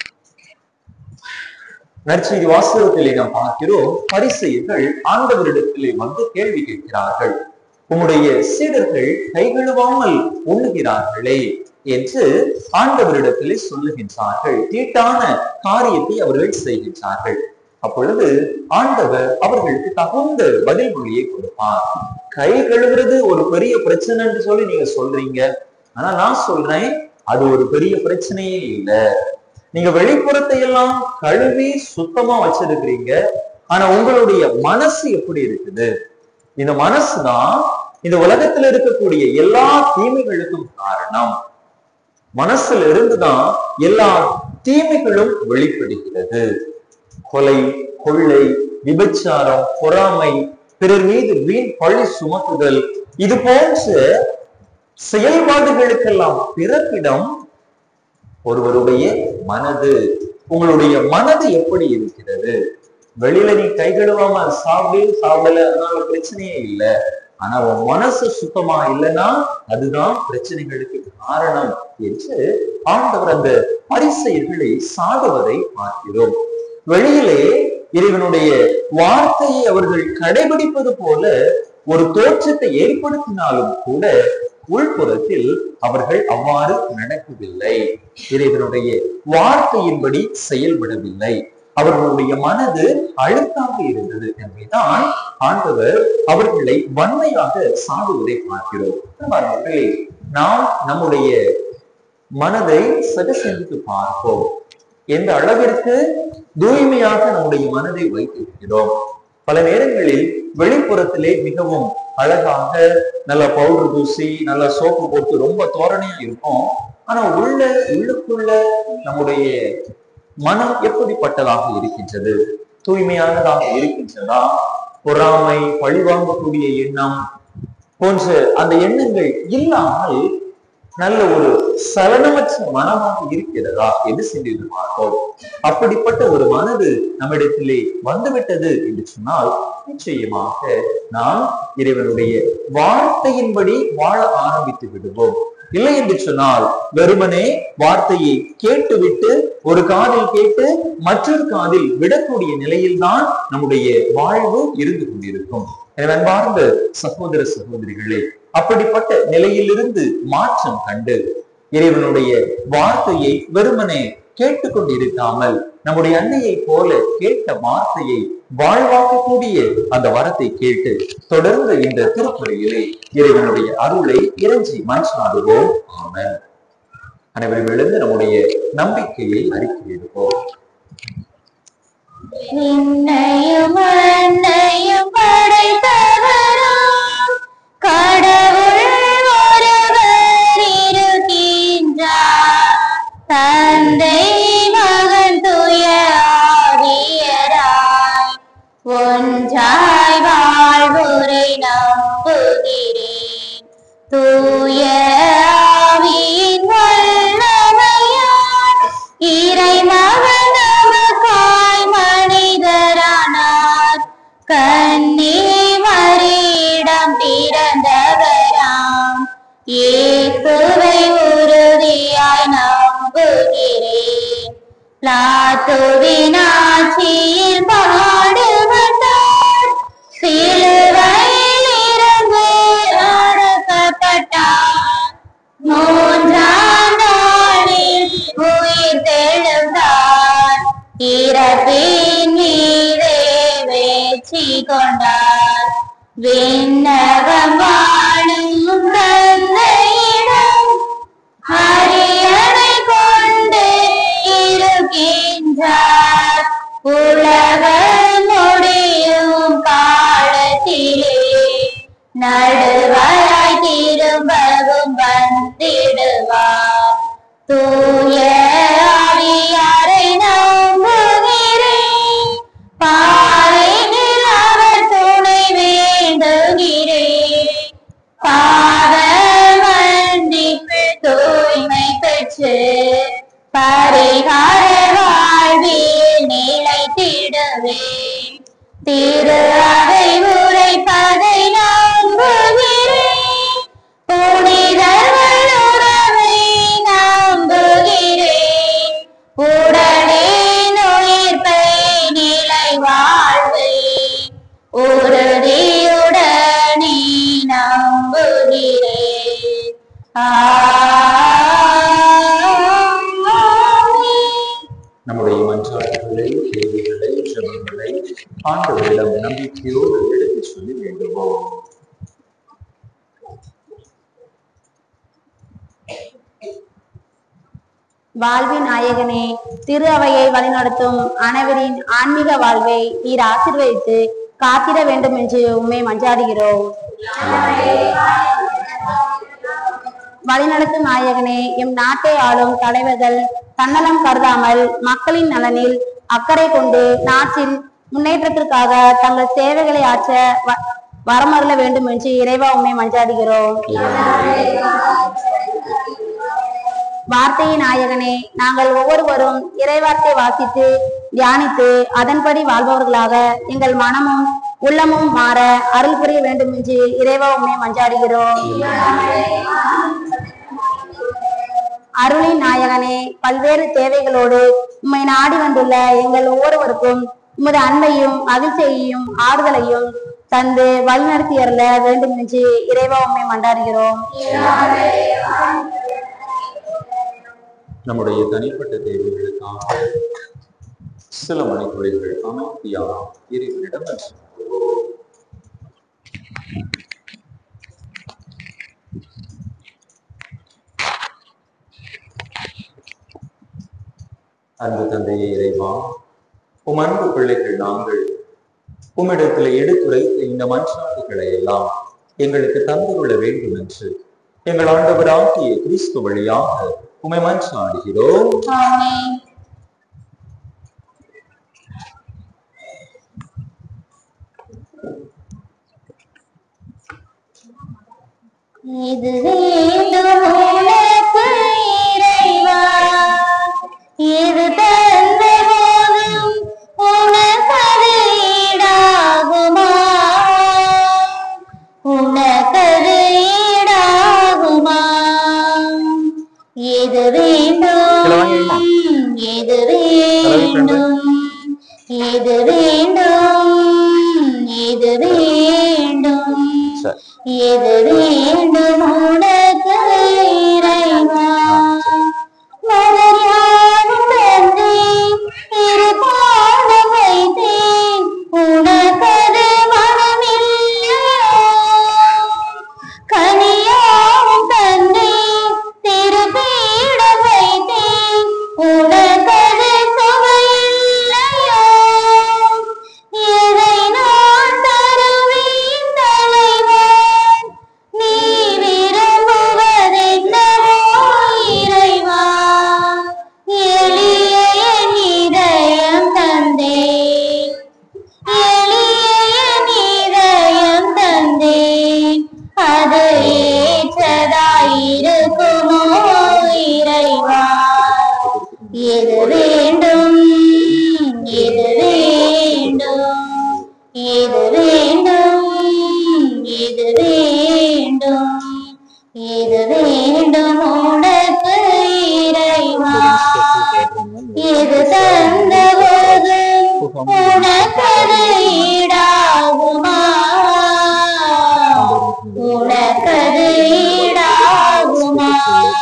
நற்செய்தி வாசகத்திலே நாம் பார்க்கிறோம் பரிசெயர்கள் ஆண்டவரிடத்திலே வந்து கேள்வி கேட்கிறார்கள் உம்முடைய சீடர்கள் கை கழுவாமல் உண்ணுகிறார்களே என்று ஆண்டவரிடத்திலே சொல்லுகின்றார்கள் தீட்டான காரியத்தை அவர்கள் செய்கின்றார்கள் அப்பொழுது ஆண்டவர் அவர்களுக்கு தகுந்த பதில் மொழியை கொடுப்பார் கை கழுவுறது ஒரு பெரிய பிரச்சனை என்று சொல்லி நீங்க சொல்றீங்க ஆனா நான் சொல்றேன் அது ஒரு பெரிய பிரச்சனையே இல்லை நீங்க வெளிப்புறத்தை எல்லாம் கழுவி சுத்தமா வச்சிருக்கிறீங்க ஆனா உங்களுடைய மனசு எப்படி இருக்குது இந்த மனசுதான் இந்த உலகத்துல இருக்கக்கூடிய எல்லா தீமைகளுக்கும் காரணம் மனசுல இருந்துதான் எல்லா தீமைகளும் வெளிப்படுகிறது கொலை கொள்ளை விபச்சாரம் பொறாமை பிறர் மீது வீண் பழி சுமத்துதல் இது போன்ற செயல்பாடுகளுக்கெல்லாம் பிறப்பிடம் ஒருவருடைய மனது உங்களுடைய மனது எப்படி இருக்கிறது வெளியில நீ கை கழுவாம சாப்பிடு சாப்பிடல அதனால பிரச்சனையே இல்லை ஆனா உன் மனசு சுத்தமா இல்லைன்னா அதுதான் பிரச்சனைகளுக்கு காரணம் என்று ஆண்டவர் அந்த பரிசெயர்களை சாடுவதை பார்க்கிறோம் வெளியிலே இறைவனுடைய வார்த்தையை அவர்கள் கடைபிடிப்பது போல ஒரு தோற்றத்தை ஏற்படுத்தினாலும் கூட உள்புறத்தில் அவர்கள் அவ்வாறு நடக்கவில்லை இறைவனுடைய வார்த்தையின்படி செயல்படவில்லை அவர்களுடைய மனது அழுத்தாக இருந்தது என்பதுதான் ஆண்டவர் அவர்களை வன்மையாக சாடுவதை பார்க்கிறோம் மக்களே நாம் நம்முடைய மனதை சரி சிந்தித்து பார்ப்போம் எந்த அளவிற்கு தூய்மையாக நம்முடைய மனதை வைத்திருக்கிறோம் பல நேரங்களில் வெளிப்புறத்திலே மிகவும் அழகாக நல்ல பவுடர் பூசி நல்ல சோப்பு போட்டு ரொம்ப தோரணையா இருக்கும் ஆனா உள்ள உள்ளுக்குள்ள நம்முடைய மனம் எப்படிப்பட்டதாக இருக்கின்றது தூய்மையானதாக இருக்கின்றதா பொறாமை பழிவாங்கக்கூடிய எண்ணம் போன்ற அந்த எண்ணங்கள் இல்லாமல் நல்ல ஒரு சலனமற்ற மனமாக இருக்கிறதா என்று சிந்தித்து பார்ப்போம் அப்படிப்பட்ட ஒரு மனது நம்மிடத்திலே வந்துவிட்டது என்று சொன்னால் நிச்சயமாக நாம் இறைவனுடைய வார்த்தையின்படி வாழ ஆரம்பித்து விடுவோம் இல்லை என்று சொன்னால் வெறுமனே வார்த்தையை கேட்டுவிட்டு ஒரு காதில் கேட்டு மற்றொரு காதில் விடக்கூடிய நிலையில்தான் நம்முடைய வாழ்வு இருந்து கொண்டிருக்கும் எனவே அன்பார்ந்த சகோதர சகோதரிகளே அப்படிப்பட்ட நிலையிலிருந்து மாற்றம் கண்டு இறைவனுடைய வார்த்தையை வெறுமனே கேட்டுக்கொண்டிருக்காமல் நம்முடைய அன்னையை போல கேட்ட வார்த்தையை வாழ்வாக்கக்கூடிய அந்த வரத்தை கேட்டு தொடர்ந்து இந்த திருப்பறையிலே இறைவனுடைய அருளை இறைஞ்சி மனசாடுவோம் ஆமென் அனைவரும் எழுந்து நம்முடைய நம்பிக்கையை அறிக்கையிடுவோம் விண்ணையும் மண்ணையும் படைத்தவராம் கடவுள் ஒருவர் இருக்கின்றார் தந்தை மகன் தூய ஆவியராய் ஒன்றாய் வாழ்வுரை நம்புகிறேன் தூய ஆவியின் வல்லமையால் இறை மகன் நமக்காய் மனிதரானார் கண்ணே மறியிடம் பிறந்தவராம் இயேசுவை உறுதியாய் நம்புகிறேன் லாத்துவின் ஆட்சியில் பாடுபட்டார் சிலுவையில் இருந்து அடக்கப்பட்டார் மூன்றாம் நாளில் உயிர் தெழுந்தார் இறப்பின் மீதே வெற்றி கொண்டார் விண்ணகம் வாழும் தந்தையிடம் அறி வாழ்வே திரு அவை உரைப்பதை நம்புகிறேன் புனிதர்கள் உறவை நம்புகிறேன் உடனே நுயிர்ப்பை நிலை வாழ்வை உறுதியுடனே நம்புகிறேன் ஆமென். நம்முடைய மன்றாட்டுகளை கேள்விகளை ஜபங்களை ஆண்டவரிடம் நம்பிக்கையோடு எடுத்துச் சொல்லி வேண்டுவோம் வாழ்வின் நாயகனே திரு அவையை வழிநடத்தும் அனைவரின் ஆன்மீக வாழ்வை நீர் ஆசீர்வதித்து காத்திட வேண்டும் என்று உண்மை மன்றாடுகிறோம் வழிநடத்தும் நாயகனே எம் நாட்டை ஆளும் தலைவர்கள் தன்னலம் கருதாமல் மக்களின் நலனில் அக்கறை கொண்டு நாட்டின் முன்னேற்றத்திற்காக தங்கள் சேவைகளை ஆற்ற வ- வரமருள வேண்டும் என்று இறைவா உண்மை மன்றாடுகிறோம் வார்த்தையின் நாயகனே நாங்கள் ஒவ்வொருவரும் இறைவார்த்தை வாசித்து தியானித்து அதன்படி வாழ்பவர்களாக எங்கள் மனமும் உள்ளமும் மாற அருள் புரிய வேண்டும் என்று இறைவா உண்மை மன்றாடுகிறோம் அருளின் நாயகனே பல்வேறு தேவைகளோடு உம்மை நாடி வந்துள்ள எங்கள் ஒவ்வொருவருக்கும் உமது அன்பையும் மகிழ்ச்சியையும் ஆறுதலையும் தந்து வழிநடத்தி அருள வேண்டும் என்று இறைவா உண்மை மன்றாடுகிறோம் நம்முடைய தனிப்பட்ட தேவைகளுக்காக சில மணித்துளிகள் அமைதியாக இறைவனிடம் நன்றி அன்பு தந்தையே இறைவா உம் அன்பு பிள்ளைகள் நாங்கள் உம்மிடத்தில் எடுத்துரைத்த இந்த மன்றாட்டுகளை எல்லாம் எங்களுக்கு தந்துள்ள வேண்டும் என்று எங்கள் ஆண்டவராகிய கிறிஸ்து வழியாக உமை மன்றாடுகிறோம் ஆமென். இது வேண்டும் உனக்கு இறைவா இது தந்த போதும் உனக்கது ஈடாகுமா உனக்கது ஈடாகுமா எது வேண்டும் எது வேண்டும் எது வேண்டும் எது வேண்டும் சரி எது வேண்டும் உனக்கு இறைவா மலர்யாவும் தந்தேன் இரு பாதம் வைத்தேன் உனக்கது மனமில்லையோ கனியாவும் தந்தேன் திருப்பீடம் வைத்தேன் உனக்கது சுவையில்லையோ எதை நான் தருவேன் தலைவன் நீ விரும்புவதென்னவோ இறைவா எளிய என் இதயம் தந்தேன் எளிய என் இதயம் தந்தேன் அது ஏற்றதாயிருக்குமோ இறைவா எது வேண்டும் எது வேண்டும் எது வேண்டும் எது வேண்டும் எது வேண்டும் உனக்கு இறைவா எது தந்த போது உனக்கது ஈடாகுமா உனக்கது ஈடாகுமா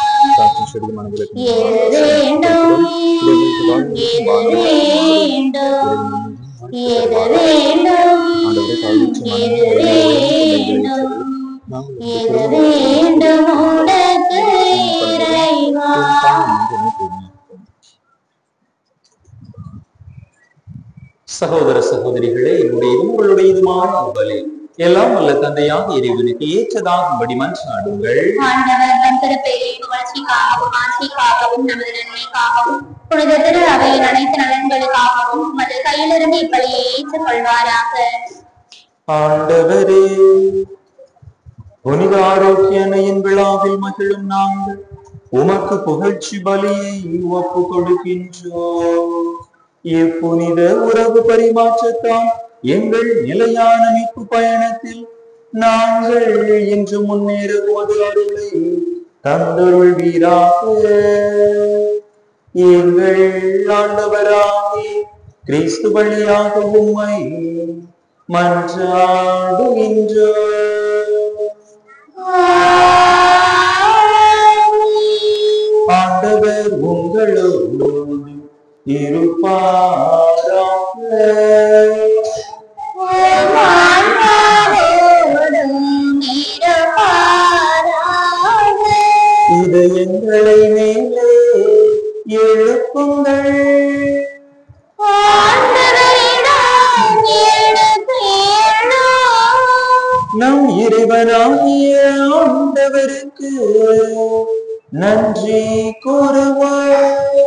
எது வேண்டும் எது வேண்டும் எது வேண்டும் எது வேண்டும் எது வேண்டும் உனக்கு இறைவா சகோதர சகோதரிகளே என்னுடைய உங்களுடைய இதுமான பலி எல்லாம் வல்ல தந்தையாக இறைவனுக்கு ஏற்றதாகும்படி மன்றாடுங்கள் ஆண்டவர் தம் திருப்பெயரை புகழ்ச்சிக்காகவும் ஆட்சிக்காகவும் நமது நன்மைக்காகவும் புனித திரு அவையின் அனைத்து நலன்களுக்காகவும் உமது கையிலிருந்து இப்பலியை ஏற்றுக் கொள்வாராக ஆண்டவரே புனித ஆரோக்கிய அன்னையின் விழாவில் மகிழும் நாங்கள் உமக்கு புகழ்ச்சி பலியை ஒப்பு கொடுக்கின்றோம் இப்புனித உறவு பரிமாற்றத்தால் எங்கள் நிலையான மீட்பு பயணத்தில் நாங்கள் இன்று முன்னேற உமது அருளை தந்தருள்வீராக எங்கள் ஆண்டவராகி கிறிஸ்து வழியாக உம்மை மன்றாடுகின்றோம் ஆண்டவர் உங்களோடு இருப்பாராக இது எங்களை மேலே எழுப்புங்கள் நம் இறைவனாகிய ஆண்டவருக்கு நன்றி கூறுவோம்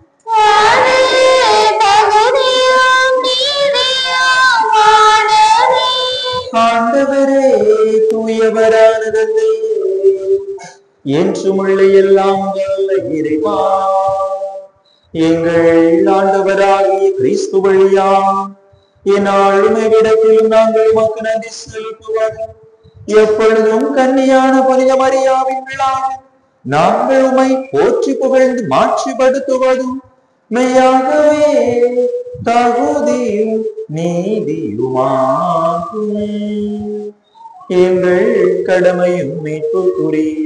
ஆண்டவரே தூயவரான தந்தை என்றுமுள்ள எல்லாம் வல்ல இறைவா எங்கள் ஆண்டவராகிய கிறிஸ்து வழியாம் என்னாலும் எவ்விடத்திலும் நாங்கள் உமக்கு நன்றி செலுத்துவது எப்பொழுதும் கன்னியான புனித மரியாவின் விழாக நாங்கள் உமை போற்றி புகழ்ந்து மாட்சிப்படுத்துவதும் மெய்யாகவே தகுதியும் நீதியுமாகும் எங்கள் கடமையும் மீட்புக்குரிய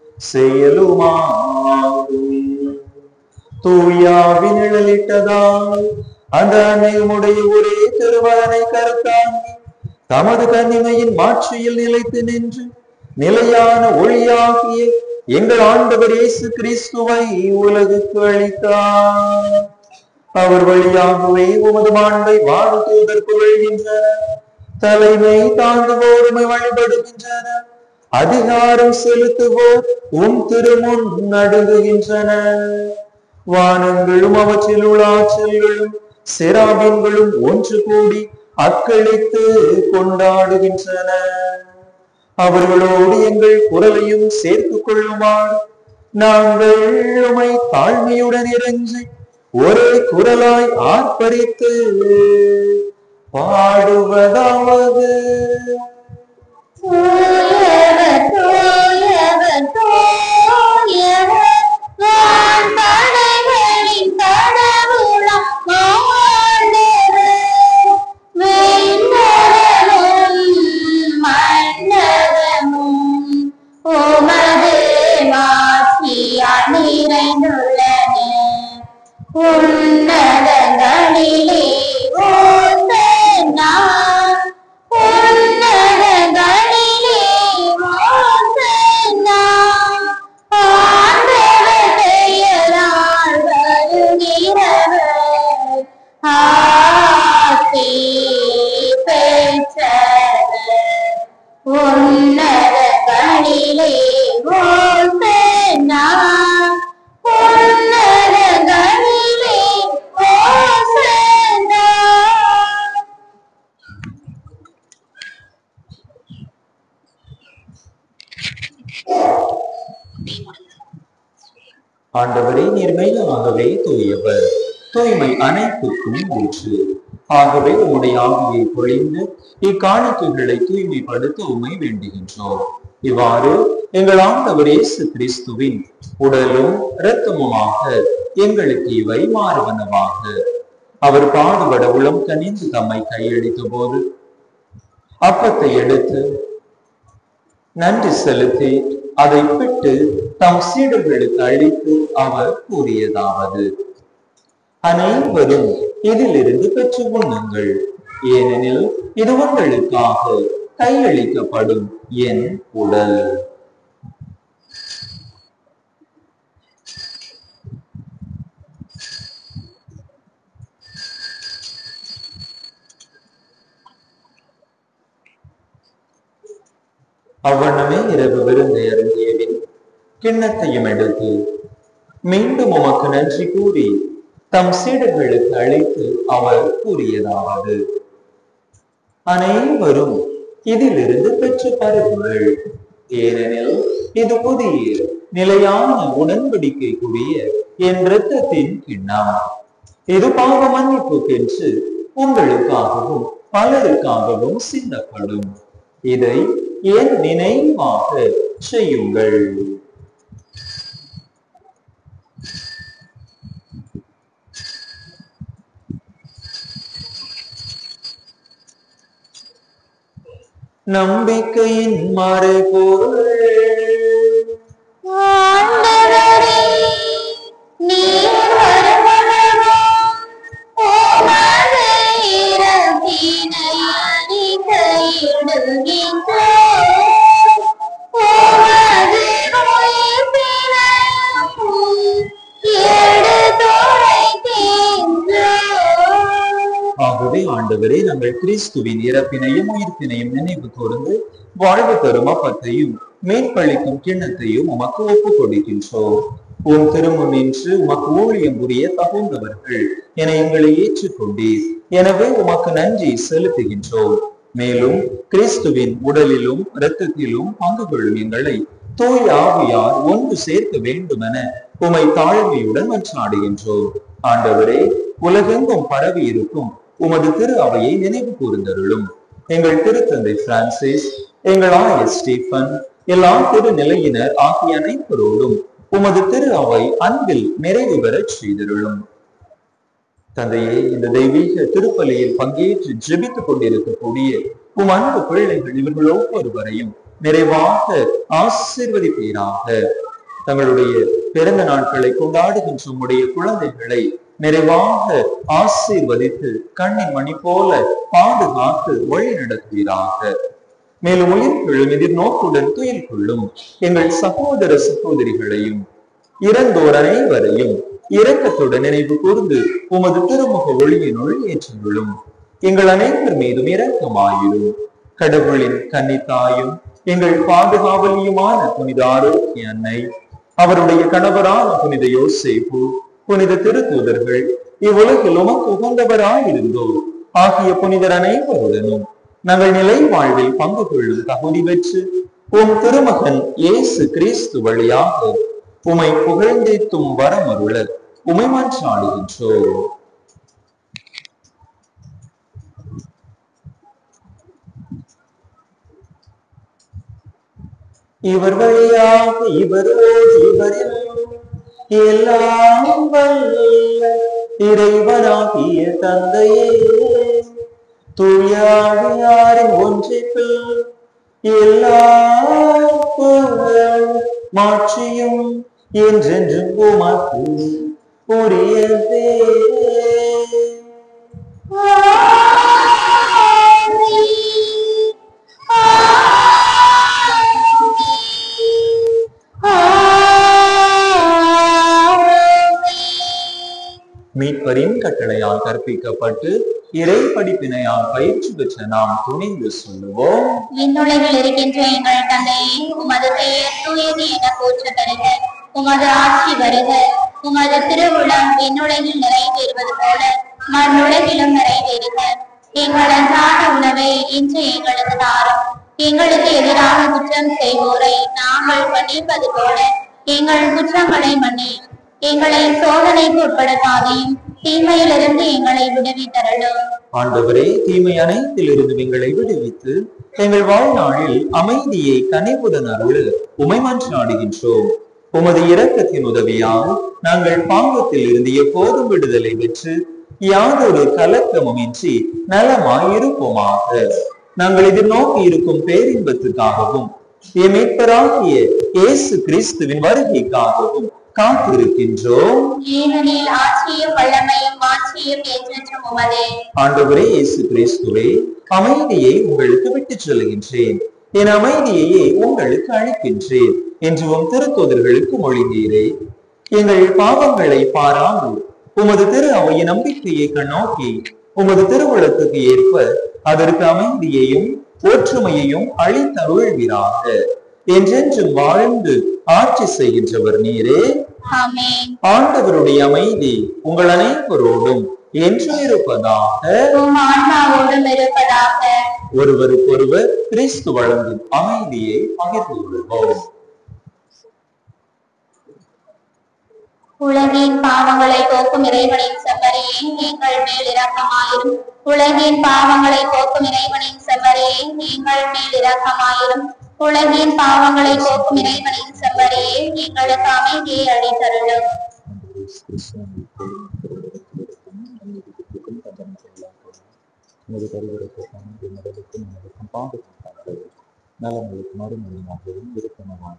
செயலுமாகும் தூயாவின் நிழலிட்டதால் அந்த அன்னையுடைய ஒரே திருவரனை கருத்தாங்கி தமது கன்னிமையின் மாட்சியில் நிலைத்து நின்று நிலையான ஒளியாகிய எங்கள் ஆண்டவர் இயேசு கிறிஸ்துவை உலகுக்கு அளித்தார் அவர் வழியாகவே உமது மாண்பை வாழ தூதர் புகழ்கின்றனர் தலைமை தாங்குவோருமை வழிபடுகின்றனர் அதிகாரம் செலுத்துவோர் உம் திருமுன் நடுங்குகின்றனர் வானங்களும் அவற்றில் உள்ள ஆற்றல்களும் சிராபின்களும் ஒன்று கூடி அக்களித்து கொண்டாடுகின்றன அவர்களோடு எங்கள் குரலையும் சேர்த்துக் கொள்ளுமாறு நாங்கள் உமை தாழ்மையுடன் இறங்கி ஒரே குரலாய் ஆர்ப்பரித்து பாடுவதாவது உன்னதங்களிலே ஓசன்னா உன்னதங்களிலே ஓசன்னா ஆண்டவர் பெயரால் வருகிறவர் ஆசி பெற்றவர் உன்னதங்களிலே ஓசன்னா உன்னதங்களிலே ஓசன்னா ஆண்டவரே நீர்மையாகவே தூயவர் தூய்மை அனைத்துக்கும் ஊற்று ஆகவே உம்முடைய ஆவியை பொழிந்து இக்காணிக்கைகளை தூய்மைப்படுத்த உம்மை வேண்டுகின்றோம் இவ்வாறு எங்கள் ஆண்டவர் இயேசு கிறிஸ்துவின் உடலும் இரத்தமுமாக எங்களுக்கு இவை மாறுவனவாக அவர் பாடுபட உளம் கனிந்து தம்மை கையளித்த போது அப்பத்தை எடுத்து நன்றி செலுத்தி அதை பிட்டு தம் சீடர்களுக்கு அளித்து அவர் கூறியதாவது அனைவரும் இதிலிருந்து பெற்று உண்ணுங்கள் ஏனெனில் இது உங்களுக்காக கையளிக்கப்படும் என் உடல் அவ்வண்ணமே இரவு விருந்தை அருந்தியபின் கிண்ணத்தையும் எடுத்து மீண்டும் உமக்கு நன்றி கூறி தம் சீடர்களுக்கு அழைத்து அவர் கூறியதாவது அனைவரும் இதிலிருந்து பெற்று பருகுங்கள் ஏனெனில் இது புதிய நிலையான உடன்படிக்கைக்குரிய என் இரத்தத்தின் கிண்ணம் இது பாவ மன்னிப்புக்கென்று உங்களுக்காகவும் பலருக்காகவும் சிந்தப்படும் இதை என் நினைவாக செய்யுங்கள் நம்பிக்கையின் மறைபொருள் ஆண்டவரே, நீர் வருமளவோ உமது இரவினை அறிக்கையிடுகின்றோம். உமது உயிர்ப்பினையும் எடுத்துரைக்கின்றோம். ஆகவே ஆண்டவரே நாங்கள் கிறிஸ்துவின் இறப்பினையும் உயிர்ப்பினையும் நினைவு கூர்ந்து வாழ்வு தரும் அப்பத்தையும் மேற்பளிக்கும் கிண்ணத்தையும் உமக்கு ஒப்புக் கொடுக்கின்றோம் உன் திருமுன் நின்று உமக்கு ஊழியம் புரிய தகுந்தவர்கள் என எங்களை ஏற்றுக்கொண்டீர் எனவே உமக்கு நன்றி செலுத்துகின்றோம் மேலும் கிறிஸ்துவின் உடலிலும் இரத்தத்திலும் பங்கு கொள்ளும் எங்களை தூய் ஆவியார் ஒன்று சேர்க்க வேண்டுமென உமை தாழ்மையுடன் மன்றாடுகின்றோம் ஆண்டவரே உலகெங்கும் பரவி இருக்கும் உமது திரு அவையை நினைவு கூர்ந்தருளும் எங்கள் திருத்தந்தை பிரான்சிஸ் எங்கள் ஆயர் ஸ்டீஃபன் எல்லா திருநிலையினர் ஆகிய அனைவரோடும் உமது திரு அவை அன்பில் நிறைவு பெறச் செய்தருளும் தந்தையே இந்த தெய்வீக திருப்பலியில் பங்கேற்று ஜெபித்துக் கொண்டிருக்கக்கூடிய உம் அன்பு பிள்ளைகள் இவர்கள் ஒவ்வொருவரையும் நிறைவாக ஆசீர்வதிப்பீராக தங்களுடைய பிறந்த நாட்களை கொண்டாடுகின்ற உம்முடைய குழந்தைகளை நிறைவாக ஆசீர்வதித்து கண்ணின் மணி போல பாதுகாத்து வழி நடத்துவீராக மேலும் உயிர்களும் எதிர்நோக்குடன் துயில் கொள்ளும் எங்கள் சகோதர சகோதரிகளையும் இறந்தோர் அனைவரையும் இரக்கத்துடன் நினைவு கூர்ந்து உமது திருமுக ஒளியினுள் ஏற்றுள்ளும் எங்கள் அனைவர் மீதும் இரக்கமாயிரும் கடவுளின் கன்னித்தாயும் எங்கள் பாதுகாவலியுமான புனித ஆரோக்கிய அன்னை அவருடைய கணவரான புனித யோசேப்பு புனித திருத்தூதர்கள் இவ்வுலகில் உமக்கு உகந்தவராயிருந்தோர் ஆகிய புனிதர் அனைவருடனும் நாங்கள் நிலை வாழ்வில் பங்கு கொள்ளும் தகுதி பெற்று உம் திருமகன் இயேசு கிறிஸ்து வழியாக உமை புகழ்ந்தேத்தும் வரமருள உமை மன்றாடுகின்றோம் இவர் வழியாக இவரோடு இவரில் எல்லாம் வல்ல இறைவனாகிய தந்தையே தூயாடியாரின் ஒன்றிப்பில் எல்லா புகழ் மாட்சியும் என்றென்றும் உமக்கு உரியதே மீட்பரின் கட்டளையால் கற்பிக்கப்பட்டு இறை படிப்பினையால் பயிற்சி பெற்ற நாம் துணிந்து சொல்லுவோம் விண்ணுலகில் இருக்கின்ற எங்கள் தந்தையே உமது பெயர் தூயது என போற்ற தருக உமது ஆட்சி வருக உமது திருவுளம் விண்ணுலகில் நிறைவேறுவது போல மண்ணுலகிலும் நிறைவேறுக எங்கள் அன்றாட உணவை இன்று எங்களுக்கு தாரும் எங்களுக்கு எதிராக குற்றம் செய்வோரை நாங்கள் மன்னிப்பது போல எங்கள் குற்றங்களை மன்னியும் எங்களை சோதனைக்கு உட்படுத்தாதையும் தீமையிலிருந்து எங்களை விடுவித்தரலும் ஆண்டவரே தீமை அனைத்திலிருந்து எங்களை விடுவித்து எங்கள் வாழ்நாளில் அமைதியை கனிவுடன் அருள உமை மன்றாடுகின்றோம் உமது இரக்கத்தின் உதவியால் நாங்கள் பாவத்தில் இருந்து எப்போதும் விடுதலை பெற்று யாதொரு கலக்கமும் இன்றி நலமாயிருப்போமாக நாங்கள் எதிர்நோக்கி இருக்கும் பேரின்பத்துக்காகவும் என் மீட்பராகிய இயேசு கிறிஸ்துவின் வருகைக்காகவும் காத்திருக்கின்றோம் ஏனெனில் ஆட்சியும் வல்லமையும் மாட்சியும் என்றென்றும் உமதே ஆண்டவரே இயேசு கிறிஸ்துவே அமைதியை உங்களுக்கு விட்டுச் சொல்லுகின்றேன் என் அமைதியையே உங்களுக்கு அளிக்கின்றேன் என்று உம் திருத்தூதர்களுக்கு மொழிந்தீரே எங்கள் பாவங்களை பாராமல் உமது திரு அவையின் நம்பிக்கையை கண்ணோக்கி உமது திருவுளத்துக்கு ஏற்ப அதற்கு அமைதியையும் ஒற்றுமையையும் அளித்தருள்வீராக என்றென்றும் வாழ்ந்து ஆட்சி செய்கின்றவர் நீரே ஆமென் ஆண்டவருடைய அமைதி உங்கள் அனைவரோடும் என்றும் இருப்பதாக உம் ஆன்மாவோடும் இருப்பதாக ஒருவருக்கொருவர் கிறிஸ்து வழங்கும் அமைதியை பகிர்ந்து கொள்வோம் உலகின் பாவங்களை போக்கும் இறைவனின் செம்மறியே எங்கள் மேல் இரக்கமாயிரும் உலகின் பாவங்களை போக்கும் இறைவனின் செம்மறியே எங்கள் மேல் இரக்கமாயிரும் உலகின் பாவங்களை போக்கும் இறைவனின் செம்மறியே எங்களுக்கு அமைதியை அளித்தருளும் உமது கருவறைக்கும் உமதலுக்கும் உமதுக்கும் பாதுகாப்பாக நலங்களுக்கு மறுமொழியாகவும் இருக்கமாக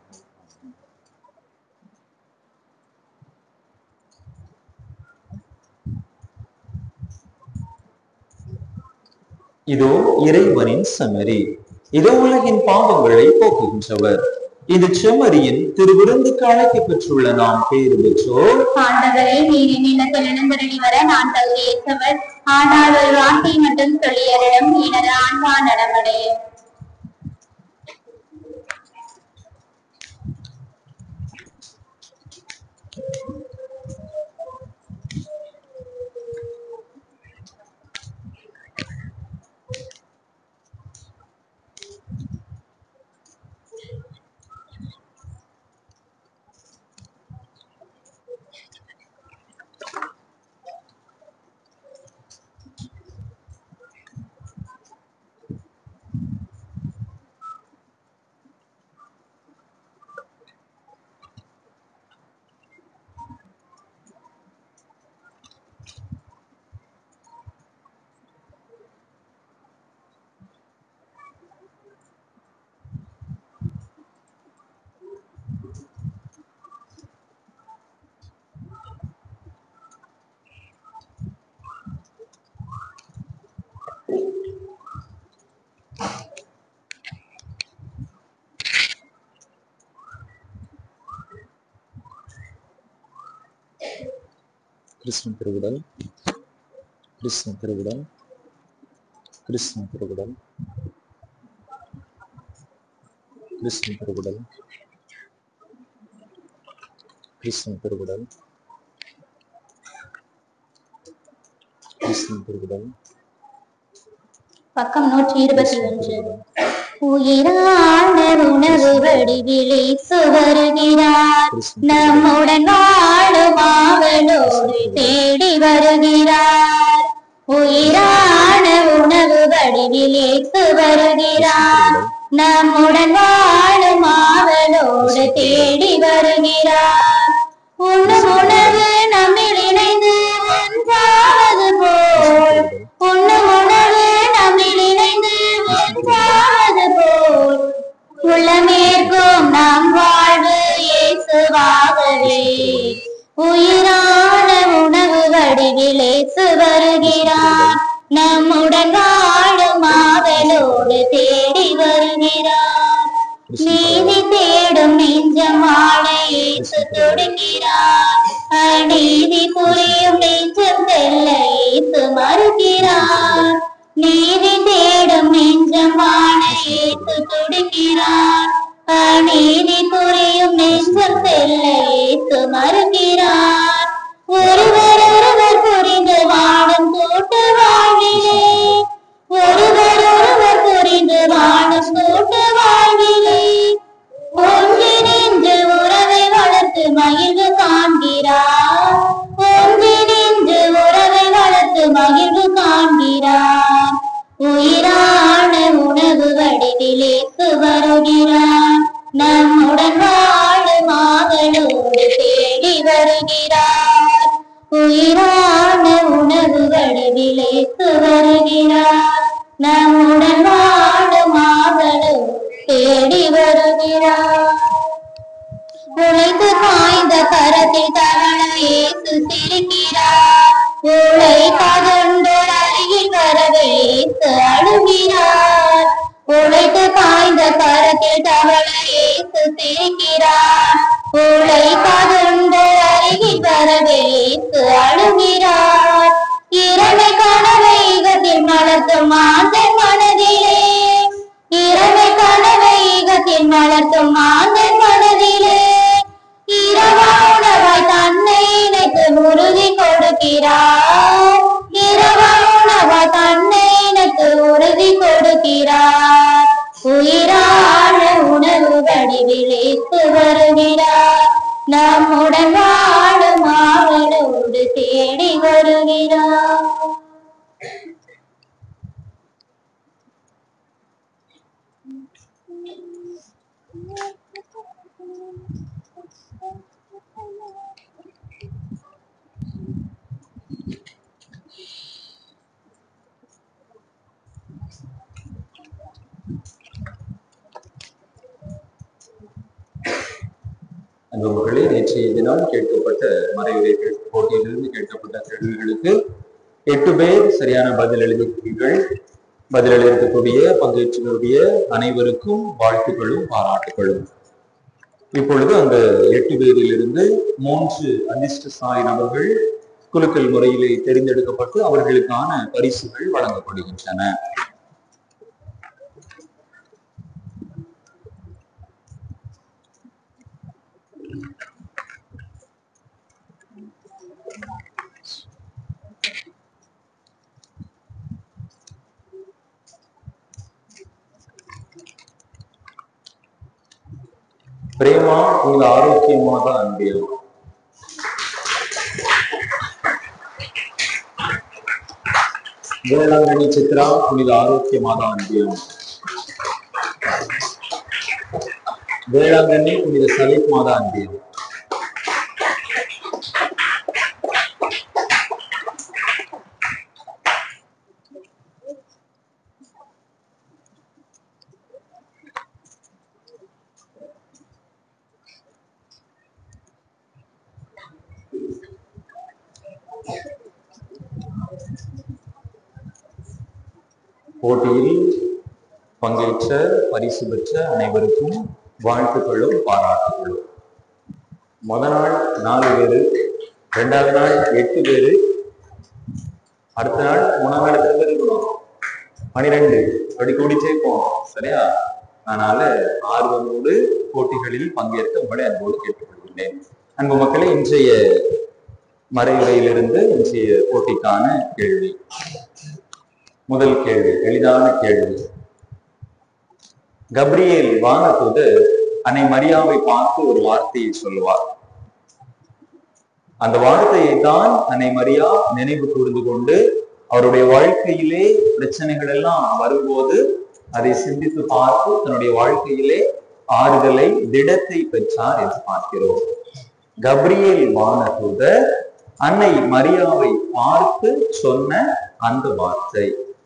இதோ இறைவனின் செமரி இதோ உலகின் பாவங்களை போக்குகின்றவர் இது செம்மறியின் திருவிருந்துக்கு அழைக்கப் பெற்றுள்ள நாம் பேறு பெற்றோர் ஆண்டவரே நீர் என்னிடத்தில் எழுந்தருளி வர நான் தகுதியேற்றவர் ஆனால் ஒரு வார்த்தை மட்டும் சொல்லியரிடம் எனது ஆன்மா நடமடையும் கிருஷ்ண திருவிடல் கிருஷ்ண திருவிடல் கிருஷ்ண திருவிடல் கிருஷ்ண திருவிடல் கிருஷ்ண திருவிடல் கிருஷ்ண திருவிடல் பக்கம் நூற்றி இருபத்தி ஒன்று உயிரான உணவு வடிவிலே சுவருகிறார் நம்முடன் வாழும் ஆவலோடு தேடி வருகிறார் உயிரான உணவு வடிவிலே சுவருகிறார் நம்முடன் வாழும் ஆவலோடு தேடி வருகிறார் உண்ணும் உணவு நம்மில் இணைந்து ஒன்றாவது போல் உண்ணும் உணவு நம்மில் இணைந்து ஒன்றாவது போல் உள்ளமேற்கும் நாம் வாழ்வு இயேசுவாகவே உயிரான உணவு வடிவிலேசு வருகிறார் நம்முடன் வாழும் ஆவலோடு தேடி வருகிறார் நீதி தேடும் நெஞ்சம் வாழ இயேசு தொடுகிறார் அநீதி புரியும் நெஞ்சம் செல்ல இயேசு மறுக்கிறார் நீதி தேடும் நெஞ்சம் வாழ இயேசு தொடுகிறார் அநீதி புரியும் நெஞ்சம் செல்ல இயேசு மறுக்கிறார் ஒருவர் ஒருவர் புரிந்து வாழும் கூட்டு வாழ்விலே ஒருவர் ஒருவர் புரிந்து வாழும் கூட்டு வாழ்விலே ஒன்றிணைந்து உறவை வளர்த்து மகிழ்வு காண்கிறார் ஒன்றிணைந்து உறவை வளர்த்து மகிழ்வு காண்கிறார் உயிரான உணவு வடிவிலேக்கு வருகிறார் நம்முடன் வாழும் ஆவலோடு தேடி வருகிறார் உயிரான உணவு வடிவிலேக்கு வருகிறார் நம்முடன் வாழும் ஆவலோடு தேடி வருகிறார் உழைத்து காய்ந்த கரத்தில் தவள இயேசு சிரிக்கிறார் உழை கதண்டோர் அருகில் வரவே இயேசு அழுகிறார் உழைத்து காய்ந்த கரத்தில் தவள இயேசு சிரிக்கிறார் உழை கதண்டோர் அருகில் வரவே இயேசு அழுகிறார் இறமை கனவை ஈகத்தில் மலர்த்தும் மாந்தன் மனதிலே இறமை கனவை ஈகத்தில் மலர்த்தும் மாந்தன் மனதிலே இரவா உணவாய் தன்னை இணைத்து உறுதி கொடுக்கிறார் இரவா உணவாய் தன்னை இணைத்து உறுதி கொடுக்கிறார் உயிரான உணவு வடிவிலேக்கு வருகிறார் நம்முடன் வாழும் வந்து தேடி வருகிறார் அன்பர்களே நேற்றைய தினம் கேட்கப்பட்ட மறைவுரை போட்டியிலிருந்து கேட்கப்பட்ட கேள்விகளுக்கு எட்டு பேர் சரியான பதில் எழுதியிருக்கிறீர்கள் பதில் எழுதியிருக்கக்கூடிய பங்கேற்றக்கூடிய அனைவருக்கும் வாழ்த்துக்களும் பாராட்டுகளும் இப்பொழுது அந்த எட்டு பேரிலிருந்து மூன்று அதிர்ஷ்டசாலி நபர்கள் குலுக்கல் முறையிலே தெரிந்தெடுக்கப்பட்டு அவர்களுக்கான பரிசுகள் வழங்கப்படுகின்றன பிரேமா உங்க ஆரோக்கியமாக அன்பியல் வேளாங்கண்ணி சித்ரா புனித ஆரோக்கியமாக அன்பியம் வேளாங்கண்ணி புனித சலீப் மாதா அன்பியம் போட்டியில் பங்கேற்ற பரிசு பெற்ற அனைவருக்கும் வாழ்த்துக்களும் பாராட்டுகளும் முத நாள் நாலு பேரு ரெண்டாவது நாள் எட்டு பேரு அடுத்த நாள் மூணாம் நாள் எத்தனை பேர் இருக்கணும் பனிரெண்டு அப்படி கூடிச்சே போகணும் சரியா அதனால ஆர்வமோடு போட்டிகளில் பங்கேற்க உங்களை அன்போடு கேட்டுக்கொள்கின்றேன் அன்பு மக்களே இன்றைய மறைவுரையிலிருந்து இன்றைய போட்டிக்கான கேள்வி முதல் கேள்வி எளிதான கேள்வி கப்ரியேல் வானதூதர் அன்னை மரியாவை பார்த்து ஒரு வார்த்தையை சொல்லுவார் அந்த வார்த்தையை தான் அன்னை மரியா நினைவு கூர்ந்து கொண்டு அவருடைய வாழ்க்கையிலே பிரச்சனைகள் எல்லாம் வரும்போது அதை சிந்தித்து பார்த்து தன்னுடைய வாழ்க்கையிலே ஆறுதலை திடத்தை பெற்றார் என்று பார்க்கிறோம் கப்ரியேல் வானதூதர் அன்னை மரியாவை பார்த்து சொன்ன அந்த வார்த்தை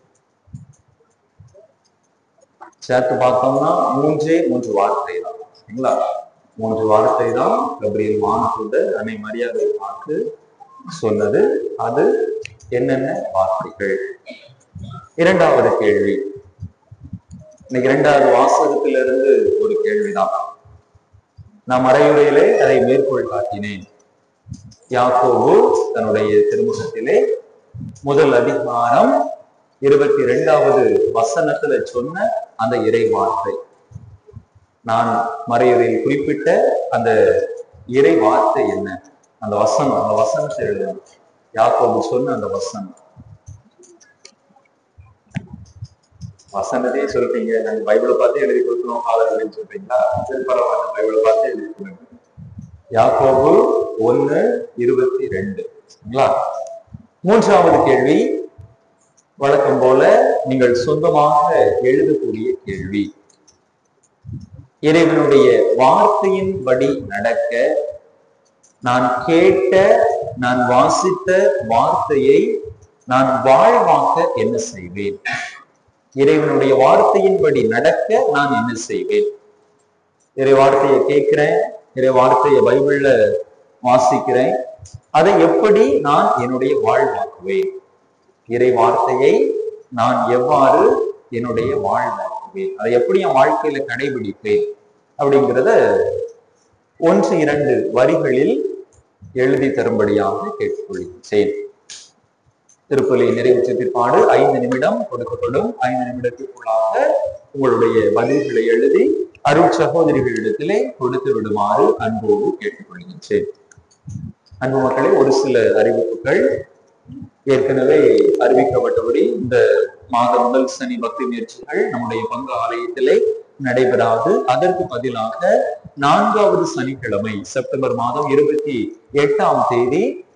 சேர்த்து பார்த்தோம்னா மூன்றே மூன்று வார்த்தை தான் சரிங்களா மூன்று வார்த்தை தான் கபிரியல் வானதூதர் அன்னை மரியாதை பார்த்து சொன்னது அது என்னென்ன வார்த்தைகள் இரண்டாவது கேள்வி இன்னைக்கு இரண்டாவது வாசகத்திலிருந்து ஒரு கேள்விதான் நான் மறையுரையிலே அதை மேற்கோள் காட்டினேன் யாக்கோபு தன்னுடைய திருமுகத்திலே முதல் அதிகாரம் இருபத்தி இரண்டாவது வசனத்துல சொன்ன அந்த இறை வார்த்தை நான் மறையுரையில் குறிப்பிட்ட அந்த இறை வார்த்தை என்ன அந்த வசனம் அந்த வசனத்தை எழுதணும் யாக்கோபு சொன்ன அந்த வசனம் வசனத்தையே சொல்றீங்க நாங்க பைபிளை பார்த்து எழுதி கொடுக்கணும் ஃபாதர் அப்படின்னு சொல்றீங்களா சரி பரவாயில்ல பைபிளை பார்த்து எழுதி கொடுங்க யாக்கோபு ஒன்னு இருபத்தி ரெண்டு சரிங்களா மூன்றாவது கேள்வி வழக்கம் போல நீங்கள் சொந்தமாக எழுதக்கூடிய கேள்வி இறைவனுடைய வார்த்தையின்படி நடக்க நான் கேட்ட நான் வாசித்த வார்த்தையை நான் வாழ்வாக்க என்ன செய்வேன் இறைவனுடைய வார்த்தையின்படி நடக்க நான் என்ன செய்வேன் இறை வார்த்தையை கேட்கிறேன் இறை வார்த்தையை பைபிள்ல வாசிக்கிறேன் அதை எப்படி நான் என்னுடைய வாழ்வாக்குவேன் இறை வார்த்தையை நான் எவ்வாறு என்னுடைய வாழ்வாக்குவேன் அதை எப்படி என் வாழ்க்கையில கடைபிடிப்பேன் அப்படிங்கிறத ஒன்று இரண்டு வரிகளில் எழுதி தரும்படியாக கேட்டுக்கொள்கிறேன் திருப்பலி நிறைவு பிற்பாடு ஐந்து நிமிடம் கொடுக்கப்படும் ஐந்து நிமிடத்திற்குள்ளாக உங்களுடைய பதில்களை எழுதி அருள் சகோதரிகளிடத்திலே கொடுத்து விடுமாறு அன்போடு கேட்டுக்கொள்கின்றேன் அன்பு மக்களே ஒரு சில அறிவிப்புகள் ஏற்கனவே அறிவிக்கப்பட்டபடி இந்த மாத முதல் சனி பக்தி முயற்சிகள் நம்முடைய பங்கு ஆலயத்திலே நடைபெறாது அதற்கு பதிலாக நான்காவது சனிக்கிழமை செப்டம்பர் மாதம் இருபத்தி எட்டாம் தேதி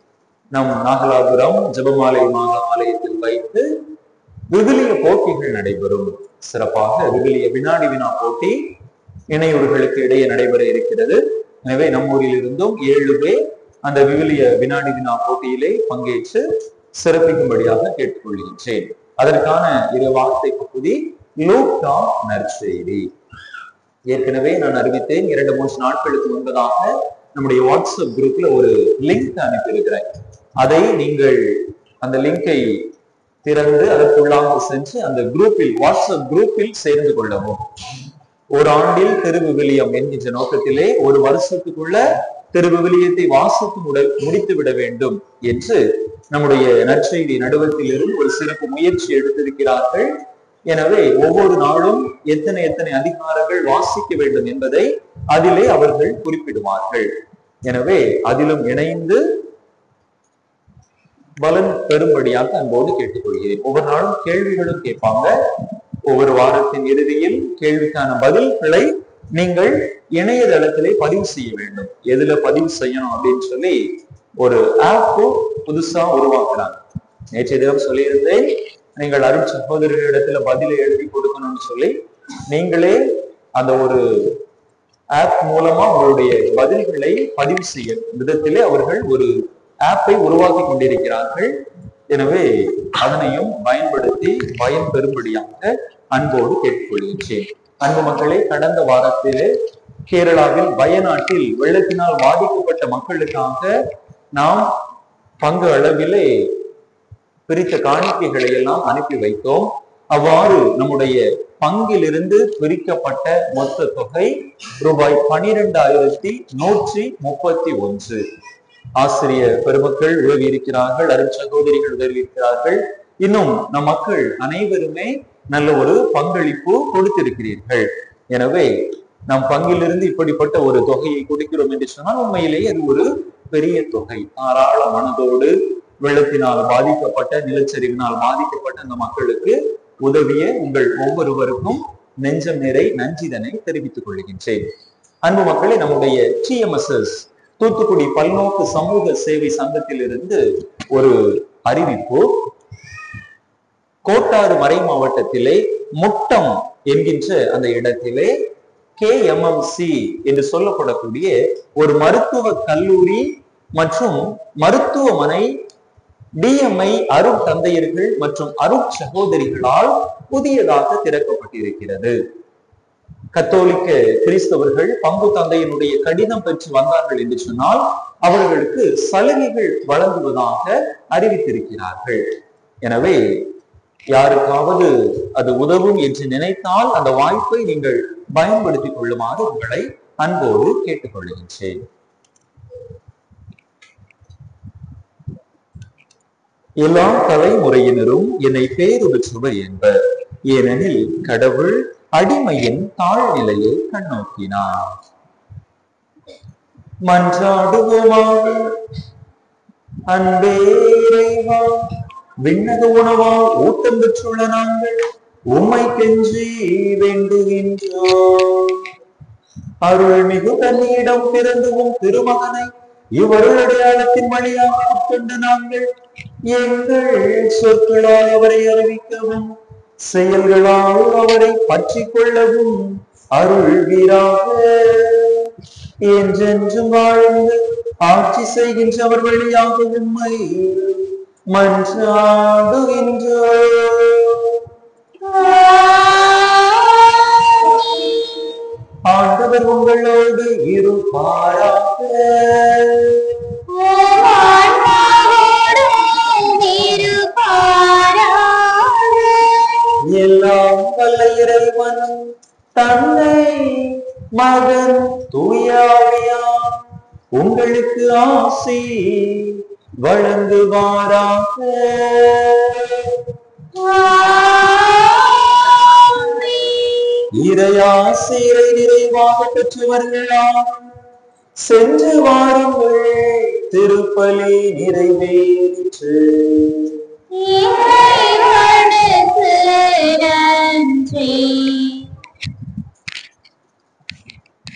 நம் நாகலாபுரம் ஜெபமாலை மாதா ஆலயத்தில் வைத்து விவிலிய போட்டிகள் நடைபெறும் சிறப்பாக விவிலிய வினாடி வினா போட்டி இணையூர்களுக்கு இடையே நடைபெற இருக்கிறது எனவே நம்மூரில் இருந்தும் ஏழு பேர் அந்த விவிலிய வினாடி வினா போட்டியிலே பங்கேற்று சிறப்பிக்கும்படியாக கேட்டுக்கொள்கின்றேன் அதற்கான இரு வார்த்தை பகுதி லூக்கா நற்செய்தி ஏற்கனவே நான் அறிவித்தேன் இரண்டு மூன்று நாட்களுக்கு முன்பதாக நம்முடைய வாட்ஸ்அப் குரூப்ல ஒரு லிங்க் அனுப்பியிருக்கிறேன் அதை நீங்கள் அந்த லிங்கை திறந்து அதற்குள்ளாக சென்று அந்த குரூப்பில் வாட்ஸ்அப் குரூப்பில் சேர்ந்து கொள்ளவும் ஒரு ஆண்டில் திருவிவிலியம் என்கின்ற நோக்கத்திலே ஒரு வருஷத்துக்குள்ள திருவிவிலியத்தை வாசித்து முட முடித்து விட வேண்டும் என்று நம்முடைய நற்செய்தி நடுவத்தில் இருந்து ஒரு சிறப்பு முயற்சி எடுத்திருக்கிறார்கள் எனவே ஒவ்வொரு நாளும் எத்தனை எத்தனை அதிகாரங்கள் வாசிக்க வேண்டும் என்பதை அதிலே அவர்கள் குறிப்பிடுவார்கள் எனவே அதிலும் இணைந்து பலன் பெறும்படியாக அன்போடு கேட்டுக்கொள்கிறேன் ஒவ்வொரு நாளும் கேள்விகளும் கேட்பாங்க ஒவ்வொரு வாரத்தின் இறுதியில் கேள்விக்கான பதில்களை நீங்கள் இணையதளத்திலே பதிவு செய்ய வேண்டும் எதுல பதிவு செய்யணும் அப்படின்னு சொல்லி ஒரு ஆப் புதுசா உருவாக்குறாங்க நேற்றைய தினம் சொல்லியிருந்தேன் நீங்கள் அருள் சகோதரர்களிடத்துல பதிலை எழுதி கொடுக்கணும்னு சொல்லி நீங்களே அந்த ஒரு ஆப் மூலமா உங்களுடைய பதில்களை பதிவு செய்ய விதத்திலே அவர்கள் ஒரு ஆப்பை உருவாக்கி கொண்டிருக்கிறார்கள் எனவே அதனையும் பயன்படுத்தி பயன் பெறும்படியாக அன்போடு கேட்டுக்கொள்கின்றேன் அன்பு மக்களே கடந்த வாரத்திலே கேரளாவில் வயநாட்டில் வெள்ளத்தினால் பாதிக்கப்பட்ட மக்களுக்காக நாம் பங்கு அளவிலே பிரித்த காணிக்கைகளை எல்லாம் அனுப்பி வைத்தோம் அவ்வாறு நம்முடைய பங்கிலிருந்து பிரிக்கப்பட்ட மொத்த தொகை ரூபாய் பனிரெண்டாயிரத்தி நூற்றி முப்பத்தி ஒன்று ஆசிரியர் பெருமக்கள் உதவி இருக்கிறார்கள் அருள் சகோதரிகள் உதவி இருக்கிறார்கள் இன்னும் நம் மக்கள் அனைவருமே நல்ல ஒரு பங்களிப்பு கொடுத்திருக்கிறீர்கள் எனவே நம் பங்கிலிருந்து இப்படிப்பட்ட ஒரு தொகையை கொடுக்கிறோம் என்று சொன்னால் உண்மையிலேயே அது ஒரு பெரிய தொகை தாராள மனதோடு வெள்ளத்தினால் பாதிக்கப்பட்ட நிலச்சரிவினால் பாதிக்கப்பட்ட அந்த மக்களுக்கு உதவிய உங்கள் ஒவ்வொருவருக்கும் நெஞ்சம் நிறை நஞ்சிதனை தெரிவித்துக் கொள்கின்றேன் அன்பு மக்களே நம்முடைய டிஎம்எஸ்எஸ் தூத்துக்குடி பல்நோக்கு சமூக சேவை சங்கத்திலிருந்து ஒரு அறிவிப்பு கோட்டாறு மறை மாவட்டத்திலே முட்டம் என்கின்ற அந்த இடத்திலே கேஎம்எம்சி என்று சொல்லப்படக்கூடிய ஒரு மருத்துவ கல்லூரி மற்றும் மருத்துவமனை டிஎம்ஐ அருட் தந்தையர்கள் மற்றும் அருட் சகோதரிகளால் புதியதாக திறக்கப்பட்டிருக்கிறது கத்தோலிக்க கிறிஸ்தவர்கள் பங்கு தந்தையினுடைய கடிதம் பெற்று வந்தார்கள் என்று சொன்னால் அவர்களுக்கு சலுகைகள் வழங்குவதாக அறிவித்திருக்கிறார்கள் எனவே யாருக்காவது அது உதவும் என்று நினைத்தால் அந்த வாய்ப்பை நீங்கள் பயன்படுத்திக் கொள்ளுமாறு உங்களை அன்போடு கேட்டுக்கொள்கின்றேன் எல்லா தலைமுறையினரும் என்னை பேரு பெற்றவர் என்பர் ஏனெனில் கடவுள் அடிமையின் தாழ்நிலையை கண்ணோக்கினார் மன்றாடுவோமாக அன்பே இறைவா விண்ணக உணவால் ஊட்டம் பெற்றுள்ள நாங்கள் உம்மை கெஞ்சி வேண்டுகின்றோம் அருள்மிகு தன்னியிடம் பிறந்துவும் திருமகனை இவ்வருள் அடையாளத்தின் வழியாக உட்கொண்ட நாங்கள் எங்கள் சொற்களால் அவரை அறிவிக்கவும் செயல்களால் அவரை பற்றி கொள்ளவும் அருள்வீராக என்றென்றும் வாழ்ந்து ஆட்சி செய்கின்றவர் வழியாக உண்மை மன்றாடுகின்றோம் ஆண்டவர் உங்களோடு இருப்பாராக எல்லாம் வல்ல இறைவன் தந்தை மகன் தூயாவியா உங்களுக்கு ஆசி வழங்குவாராக இறையாசிரை நிறைவாக பெற்றவர்களாம் சென்று வாருங்கள் திருப்பலி நிறைவேற்று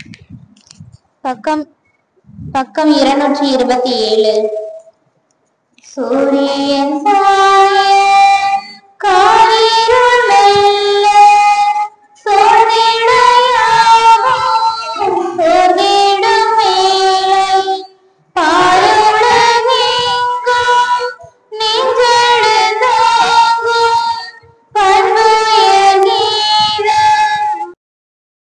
பக்கம் பக்கம் இருநூற்றி இருபத்தி ஏழு சூரியன் சாய்